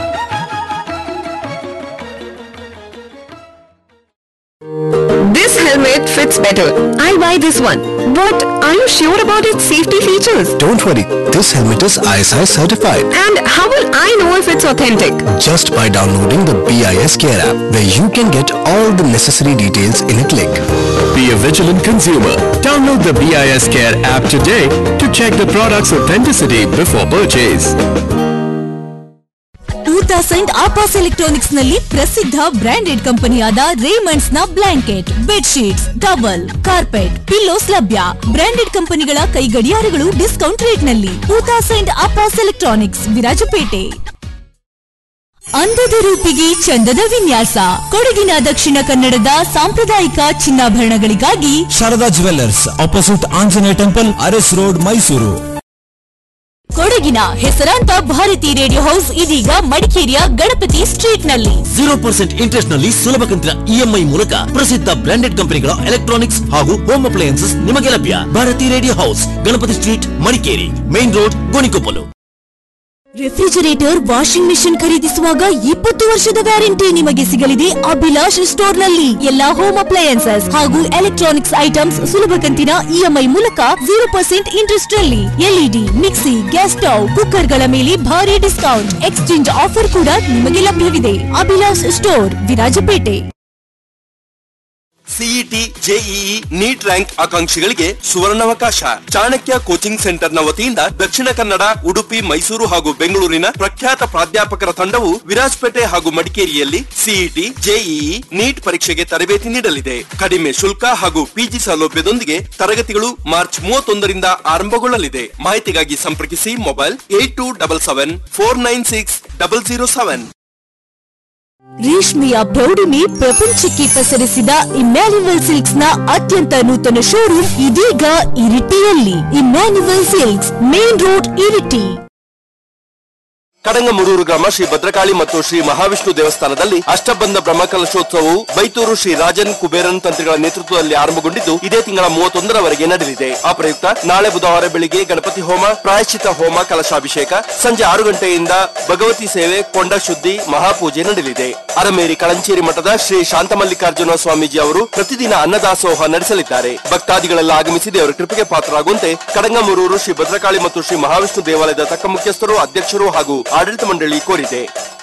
This has helmet fits better. I'll buy this one. But are you sure about its safety features? Don't worry, this helmet is ISI certified. And how will I know if it's authentic? Just by downloading the BIS Care app, where you can get all the necessary details in a click. Be a vigilant consumer. Download the BIS Care app today to check the product's authenticity before purchase. Two thousand ಆಪಾಸ್ electronics ನಲ್ಲಿ ಪ್ರಸಿದ್ಧ branded ಕಂಪನಿಯಾದ Raymonds ನ blanket bed sheets towel carpet pillows ಲಭ್ಯ branded ಕಂಪನಿಗಳ ಕೈ ಗಡಿಯಾರಗಳು discount rate ನಲ್ಲಿ ಟೂ ತೌಸಂಡ್ ಆಪಾಸ್ ಎಲೆಕ್ಟ್ರಾನಿಕ್ಸ್ ವಿರಾಜಪೇಟೆ ಅಂದದ ರೂಪಿಗೆ ಚಂದದ ವಿನ್ಯಾಸ ಕೊಡಗಿನ ದಕ್ಷಿಣ ಕನ್ನಡದ ಸಾಂಪ್ರದಾಯಿಕ ಚಿನ್ನಾಭರಣಗಳಿಗಾಗಿ Sharada jewellers opposite Anjaneya temple Aras road Mysuru ಕೊಡಗಿನ ಹೆಸರಾಂತ ಭಾರತಿ ರೇಡಿಯೋ ಹೌಸ್ ಇದೀಗ ಮಡಿಕೇರಿಯ ಗಣಪತಿ ಸ್ಟ್ರೀಟ್ ನಲ್ಲಿ ಜೀರೋ ಪರ್ಸೆಂಟ್ ಇಂಟ್ರೆಸ್ಟ್ ನಲ್ಲಿ ಸುಲಭ ಕಂತಿನ ಇಎಂಐ ಮೂಲಕ ಪ್ರಸಿದ್ಧ ಬ್ರಾಂಡೆಡ್ ಕಂಪನಿಗಳ ಎಲೆಕ್ಟ್ರಾನಿಕ್ಸ್ ಹಾಗೂ ಹೋಮ್ ಅಪ್ಲಯನ್ಸಸ್ ನಿಮಗೆ ಲಭ್ಯ Bharati radio house Ganapati street Madikeri main road Gonikoppal refrigerator washing machine ಖರೀದಿಸುವಾಗ ಇಪ್ಪತ್ತು ವರ್ಷದ ವ್ಯಾರಂಟಿ ನಿಮಗೆ ಸಿಗಲಿದೆ ಅಭಿಲಾಷ್ ಸ್ಟೋರ್ ನಲ್ಲಿ ಎಲ್ಲಾ ಹೋಮ್ ಅಪ್ಲಯನ್ಸಸ್ ಹಾಗೂ ಎಲೆಕ್ಟ್ರಾನಿಕ್ಸ್ ಐಟಮ್ಸ್ ಸುಲಭ ಕಂತಿನ ಇಎಂಐ ಮೂಲಕ ಜೀರೋ ಪರ್ಸೆಂಟ್ ಇಂಟ್ರೆಸ್ಟ್ ನಲ್ಲಿ LED mixie gas stove cooker ಗಳ ಮೇಲೆ ಭಾರಿ ಡಿಸ್ಕೌಂಟ್ ಎಕ್ಸ್ಚೇಂಜ್ ಆಫರ್ ಕೂಡ ನಿಮಗೆ ಲಭ್ಯವಿದೆ Abhilash store Virajpet CET JEE NEET rank ಆಕಾಂಕ್ಷಿಗಳಿಗೆ ಸುವರ್ಣಾವಕಾಶ ಚಾಣಕ್ಯ ಕೋಚಿಂಗ್ ಸೆಂಟರ್ನ ವತಿಯಿಂದ ದಕ್ಷಿಣ ಕನ್ನಡ ಉಡುಪಿ ಮೈಸೂರು ಹಾಗೂ ಬೆಂಗಳೂರಿನ ಪ್ರಖ್ಯಾತ ಪ್ರಾಧ್ಯಾಪಕರ ತಂಡವು ವಿರಾಜಪೇಟೆ ಹಾಗೂ ಮಡಿಕೇರಿಯಲ್ಲಿ ಸಿಇಟಿ ಜೆಇಇ ನೀಟ್ ಪರೀಕ್ಷೆಗೆ ತರಬೇತಿ ನೀಡಲಿದೆ ಕಡಿಮೆ ಶುಲ್ಕ ಹಾಗೂ ಪಿಜಿ ಸೌಲಭ್ಯದೊಂದಿಗೆ ತರಗತಿಗಳು ಮಾರ್ಚ್ ಮೂವತ್ತೊಂದರಿಂದ ಆರಂಭಗೊಳ್ಳಲಿದೆ ಮಾಹಿತಿಗಾಗಿ ಸಂಪರ್ಕಿಸಿ mobile eight two double seven four nine six double zero seven ರೇಷ್ಮೆಯ ಪ್ರೌಢಿಮೆ ಪ್ರಪಂಚಕ್ಕೆ ಪಸರಿಸಿದ ಇಮ್ಯಾನ್ಯುವಲ್ ಸಿಲ್ಕ್ಸ್ ನ ಅತ್ಯಂತ ನೂತನ ಶೋರೂಮ್ ಇದೀಗ ಇರಿಟಿಯಲ್ಲಿ Emmanuel silks main road Iritty ಕಡಂಗಮುರೂರು ಗ್ರಾಮ ಶ್ರೀ ಭದ್ರಕಾಳಿ ಮತ್ತು ಶ್ರೀ ಮಹಾವಿಷ್ಣು ದೇವಸ್ಥಾನದಲ್ಲಿ ಅಷ್ಟಬಂಧ ಬ್ರಹ್ಮಕಲಶೋತ್ಸವವು ಬೈತೂರು ಶ್ರೀ ರಾಜನ್ ಕುಬೇರನ್ ತಂತ್ರಿಗಳ ನೇತೃತ್ವದಲ್ಲಿ ಆರಂಭಗೊಂಡಿದ್ದು ಇದೇ ತಿಂಗಳ ಮೂವತ್ತೊಂದರವರೆಗೆ ನಡೆಯಲಿದೆ ಆ ಪ್ರಯುಕ್ತ ನಾಳೆ ಬುಧವಾರ ಬೆಳಿಗ್ಗೆ ಗಣಪತಿ ಹೋಮ ಪ್ರಾಯಶ್ಚಿತ ಹೋಮ ಕಲಶಾಭಿಷೇಕ ಸಂಜೆ ಆರು ಗಂಟೆಯಿಂದ ಭಗವತಿ ಸೇವೆ ಕೊಂಡ ಶುದ್ಧಿ ಮಹಾಪೂಜೆ ನಡೆಯಲಿದೆ ಅರಮೇರಿ ಕಳಂಚೇರಿ ಮಠದ ಶ್ರೀ ಶಾಂತಮಲ್ಲಿಕಾರ್ಜುನ ಸ್ವಾಮೀಜಿ ಅವರು ಪ್ರತಿದಿನ ಅನ್ನದಾಸೋಹ ನಡೆಸಲಿದ್ದಾರೆ ಭಕ್ತಾದಿಗಳೆಲ್ಲ ಆಗಮಿಸಿ ದೇವರ ಕೃಪೆಗೆ ಪಾತ್ರರಾಗುವಂತೆ ಕಡಂಗಮುರೂರು ಶ್ರೀ ಭದ್ರಕಾಳಿ ಮತ್ತು ಶ್ರೀ ಮಹಾವಿಷ್ಣು ದೇವಾಲಯದ ತಕ್ಕ ಮುಖ್ಯಸ್ಥರು ಅಧ್ಯಕ್ಷರು ಹಾಗೂ ಆಡಳಿತ ಮಂಡಳಿ ಕೋರಿದೆ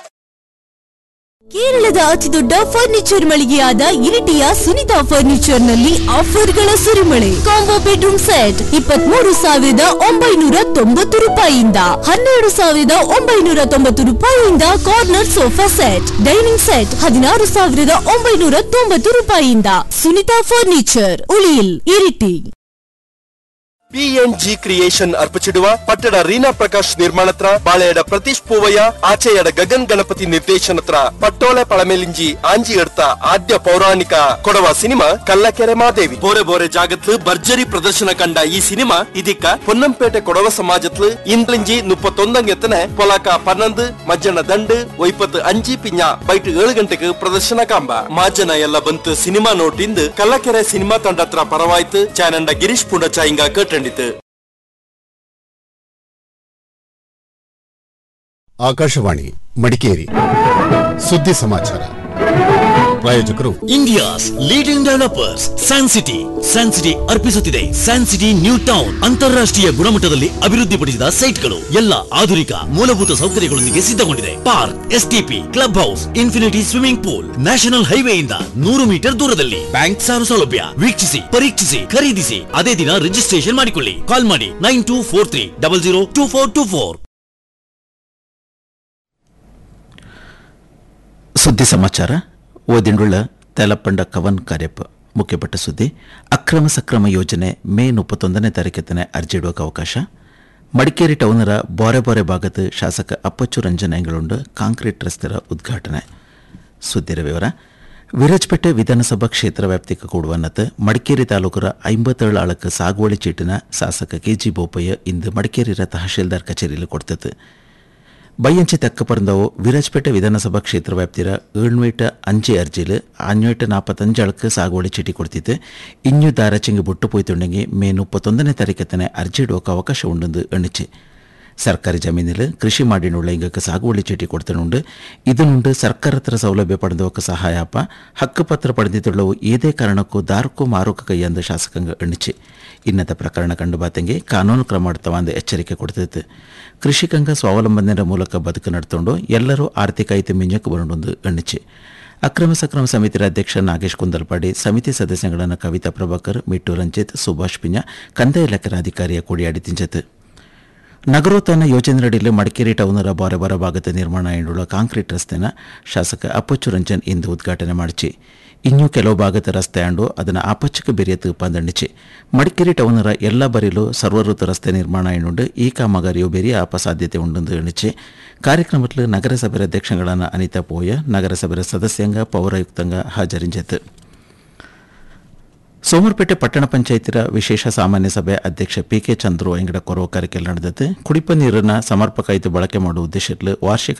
ಕೇರಳದ ಅತಿದೊಡ್ಡ ಫರ್ನಿಚರ್ ಮಳಿಗೆಯಾದ ಇರಿಟಿಯ ಸುನಿತಾ ಫರ್ನಿಚರ್ ನಲ್ಲಿ ಆಫರ್ಗಳ ಸುರಿಮಳೆ ಕಾಂಬೋ ಬೆಡ್ರೂಮ್ ಸೆಟ್ ಇಪ್ಪತ್ಮೂರು ಸಾವಿರದ ಒಂಬೈನೂರ ತೊಂಬತ್ತು ರೂಪಾಯಿಯಿಂದ ಹನ್ನೆರಡು ಸಾವಿರದ ಒಂಬೈನೂರ ತೊಂಬತ್ತು ರೂಪಾಯಿಯಿಂದ corner sofa set dining set ಹದಿನಾರು ಸಾವಿರದ ಒಂಬೈನೂರ ತೊಂಬತ್ತು ರೂಪಾಯಿಯಿಂದ Sunita furniture Uliyil Iritty PNG creation ಅರ್ಪಿಸಿಡುವ ಪಟ್ಟಣ ರೀನಾ ಪ್ರಕಾಶ್ ನಿರ್ಮಾಣತ್ರ ಬಾಳೆಯಡ ಪ್ರತೀಶ್ ಪೂವಯ್ಯ ಆಚೆಯಡ ಗಗನ್ ಗಣಪತಿ ನಿರ್ದೇಶನತ್ರ ಪಟ್ಟೋಳೆ ಪಳಮೆಲಿಂಜಿ ಆಂಜಿ ಎಡ್ತ ಆದ್ಯ ಪೌರಾಣಿಕ ಕೊಡವ ಸಿನಿಮಾ ಕಲ್ಲಕೆರೆ ಮಾದೇವಿ ಬೋರೆ ಬೋರೆ ಜಾಗತ್ಲು ಭರ್ಜರಿ ಪ್ರದರ್ಶನ ಕಂಡ ಈ ಸಿನಿಮಾ ಇದಕ್ಕ பொன்னம்பேட்டை கொடவ சமாஜத்துல இந்திலிஞ்சி முப்பத்தொந்தங்க எத்தனை பொலாக்கா பன்னெண்டு மಜ್ಜನ ದಂಡು ಒಯ್ಪತ್ತು ಅಂಜಿ ಪಿಂಜ ಬೈಟ್ ಏಳು ಗಂಟೆಗೆ ಪ್ರದರ್ಶನ ಕಾಂಬ ಮಾಜನ ಎಲ್ಲ ಬಂತು ಸಿನಿಮಾ ನೋಟಿಂದು ಕಲ್ಲಕೆರೆ ಸಿನಿಮಾ ತಂಡ ಹತ್ರ ಪರವಾಯ್ತು ಚಾನಂಡ ಗಿರೀಶ್ ಪುಂಡಚಾಯಿಂಗ ಕೇಟಂಡಿತು ಆಕಾಶವಾಣಿ ಮಡಿಕೇರಿ ಸುದ್ದಿ ಸಮಾಚಾರ ಪ್ರಾಯೋಜಕರು India's leading developers San City San City ಅರ್ಪಿಸುತ್ತಿದೆ ಸ್ಯಾನ್ ಸಿಟಿ ನ್ಯೂ ಟೌನ್ ಅಂತಾರಾಷ್ಟ್ರೀಯ ಗುಣಮಟ್ಟದಲ್ಲಿ ಅಭಿವೃದ್ಧಿಪಡಿಸಿದ ಸೈಟ್ಗಳು ಎಲ್ಲ ಆಧುನಿಕ ಮೂಲಭೂತ ಸೌಕರ್ಯಗಳೊಂದಿಗೆ ಸಿದ್ಧಗೊಂಡಿದೆ park STP club house infinity swimming pool national ಹೈವೇಯಿಂದ ನೂರು ಮೀಟರ್ ದೂರದಲ್ಲಿ ಬ್ಯಾಂಕ್ ಸಾಲ ಸೌಲಭ್ಯ ವೀಕ್ಷಿಸಿ ಪರೀಕ್ಷಿಸಿ ಖರೀದಿಸಿ ಅದೇ ದಿನ ರಿಜಿಸ್ಟ್ರೇಷನ್ ಮಾಡಿಕೊಳ್ಳಿ ಕಾಲ್ ಮಾಡಿ nine two four three double zero two four two four ಸುದ್ದಿ ಸಮಾಚಾರ ಓದಿಂಡುಳ್ಳ ತೆಲಪಂಡ ಕವನ್ ಕಾರ್ಯಪ್ಪ ಮುಖ್ಯಪಟ್ಟ ಸುದ್ದಿ ಅಕ್ರಮ ಸಕ್ರಮ ಯೋಜನೆ ಮೇ ಮುಪ್ಪತ್ತೊಂದನೇ ತಾರೀಕತ್ತನೆ ಅರ್ಜಿ ಇಡುವಕ್ಕೆ ಅವಕಾಶ ಮಡಿಕೇರಿ ಟೌನರ ಬೋರೆ ಬೋರೆ ಭಾಗದ ಶಾಸಕ ಅಪ್ಪಚ್ಚು ರಂಜನ್ ಎಂಗಳೊಂಡು ಕಾಂಕ್ರೀಟ್ ರಸ್ತೆರ ಉದ್ಘಾಟನೆ ಸುದ್ದಿರ ವಿವರ ವಿರಾಜಪೇಟೆ ವಿಧಾನಸಭಾ ಕ್ಷೇತ್ರ ವ್ಯಾಪ್ತಿಗೆ ಕೂಡುವನ್ನತ್ ಮಡಿಕೇರಿ ತಾಲೂಕರ ಐಂಬತ್ತೇಳು ಆಳಕ್ಕೆ ಸಾಗುವಳಿ ಚೀಟಿನ ಶಾಸಕ ಕೆಜಿ ಬೋಪಯ್ಯ ಇಂದು ಮಡಿಕೇರಿಯ ತಹಶೀಲ್ದಾರ್ ಕಚೇರಿಯಲ್ಲಿ ಕೊಡ್ತತ್ತು ಬೈಯಂಚಿ ತಕ್ಕ ಪರಂದವು ವಿರಾಜಪೇಟೆ ವಿಧಾನಸಭಾ ಕ್ಷೇತ್ರ ವ್ಯಾಪ್ತಿರ ಏಳ್ನೂಟ ಅಂಜಿ ಅರ್ಜಿಲು ಅഞ്ഞൂಟ ನಾಪತ್ತಂಜಳಕ್ಕೆ ಸಾಗುವಳಿ ಚೀಟಿ ಕೊಡ್ತಿತ್ತು ಇನ್ನು ದಾರಚಿಂಗ್ ಬುಟ್ಟು ಪೋಯ್ತುಂಡೆಂಗಿ ಮೇ ಮುಪ್ಪತ್ತೊಂದನೇ ತಾರೀಕತ್ತನೆ ಅರ್ಜಿ ಇಡುವಕ್ಕೆ ಅವಕಾಶ ಉಂಡು ಎಣ್ಣಿಚಿ ಸರ್ಕಾರಿ ಜಮೀನಿൽ ಕೃಷಿ ಮಾಡಿನುಳ್ಳ ಇಂಗಕ್ಕೆ ಸಾಗುವಳಿ ಚೀಟಿ ಕೊಡ್ತನುಂಡು ಇದನುಂಡು ಸರ್ಕಾರತ್ರ ಸೌಲಭ್ಯ ಪಡೆದವಕ್ಕೆ ಸಹಾಯಪ್ಪ ಹಕ್ಕುಪತ್ರ ಪಡೆದಿದ್ದುಳ್ಳವು ಏದೇ ಕಾರಣಕ್ಕೂ ದಾರಕ್ಕೂ ಮಾರುಕ ಕೈಯಂದು ಶಾಸಕಾಂಗ ಎಣ್ಣಿಚಿ ಇನ್ನತ ಪ್ರಕರಣ ಕಂಡು ಬಾತಂಗೆ ಕಾನೂನು ಕ್ರಮ ಅಂತ ಎಚ್ಚರಿಕೆ ಕೊಡ್ತೈತೆ ಕೃಷಿಕಂಗ ಸ್ವಾವಲಂಬನೆಯ ಮೂಲಕ ಬದುಕು ನಡ್ಕೊಂಡು ಎಲ್ಲರೂ ಆರ್ಥಿಕ ಐತಿ ಮಿಂಜಕ್ಕೆ ಬರೋಣೊಂದು ಎಣ್ಣಿಚಿ ಅಕ್ರಮ ಸಕ್ರಮ ಸಮಿತಿಯ ಅಧ್ಯಕ್ಷ ನಾಗೇಶ್ ಕುಂದಲ್ಪಾಡಿ ಸಮಿತಿ ಸದಸ್ಯಗಳನ್ನ ಕವಿತಾ ಪ್ರಭಾಕರ್ ಮಿಟ್ಟು ರಂಜಿತ್ ಸುಭಾಷ್ ಪಿಂಜ ಕಂದಾಯ ಇಲಾಖೆ ಅಧಿಕಾರಿಯ ಕೂಡಿಯಾಡಿ ತಿಂಜತ್ ನಗರೋತ್ಥಾನ ಯೋಜನೆಯಡಿಯಲ್ಲಿ ಮಡಿಕೇರಿ ಟೌನರ ಬಾರೆ ಬರ ಭಾಗದ ನಿರ್ಮಾಣ ಎಂಡುಳ್ಳ ಕಾಂಕ್ರೀಟ್ ರಸ್ತೆನ ಶಾಸಕ ಅಪ್ಪಚ್ಚು ರಂಜನ್ ಇಂದು ಉದ್ಘಾಟನೆ ಮಾಡಿಸಿ ಇನ್ನೂ ಕೆಲವು ಭಾಗದ ರಸ್ತೆ ಅಂಡು ಅದನ್ನು ಆಪಚ್ಚಕ್ಕೆ ಬೆರೆಯತ್ತು ಪಂದಣಿಸಿ ಮಡಿಕೇರಿ ಟೌನರ ಎಲ್ಲ ಬರಿಲು ಸರ್ವಋತು ರಸ್ತೆ ನಿರ್ಮಾಣ ಎನ್ನುಂಡು ಈ ಕಾಮಗಾರಿಯು ಬೆರಿಯ ಆಪ ಸಾಧ್ಯತೆ ಉಂಡು ಎಣಿಸಿ ಕಾರ್ಯಕ್ರಮದಲ್ಲಿ ನಗರಸಭೆ ಅಧ್ಯಕ್ಷಗಳಾன ಅನಿತಾ ಪೋಯ ನಗರಸಭೆ ಸದಸ್ಯಂಗ ಪೌರಾಯುಕ್ತಂಗ ಹಾಜರಿಂಜತ್ತು ಸೋಮರ್ಪೇಟೆ ಪಟ್ಟಣ ಪಂಚಾಯತಿರ ವಿಶೇಷ ಸಾಮಾನ್ಯ ಸಭೆ ಅಧ್ಯಕ್ಷ ಪಿ ಕೆ ಚಂದ್ರು ಎಂಗಡ ಕೊರವ ಕಾರ್ಯಕ್ರಮ ನಡೆದದ್ದು ಕುಡಿಪ ನೀರನ್ನು ಸಮರ್ಪಕ ಬಳಕೆ ಮಾಡುವ ಉದ್ದೇಶದಲ್ಲಿ ವಾರ್ಷಿಕ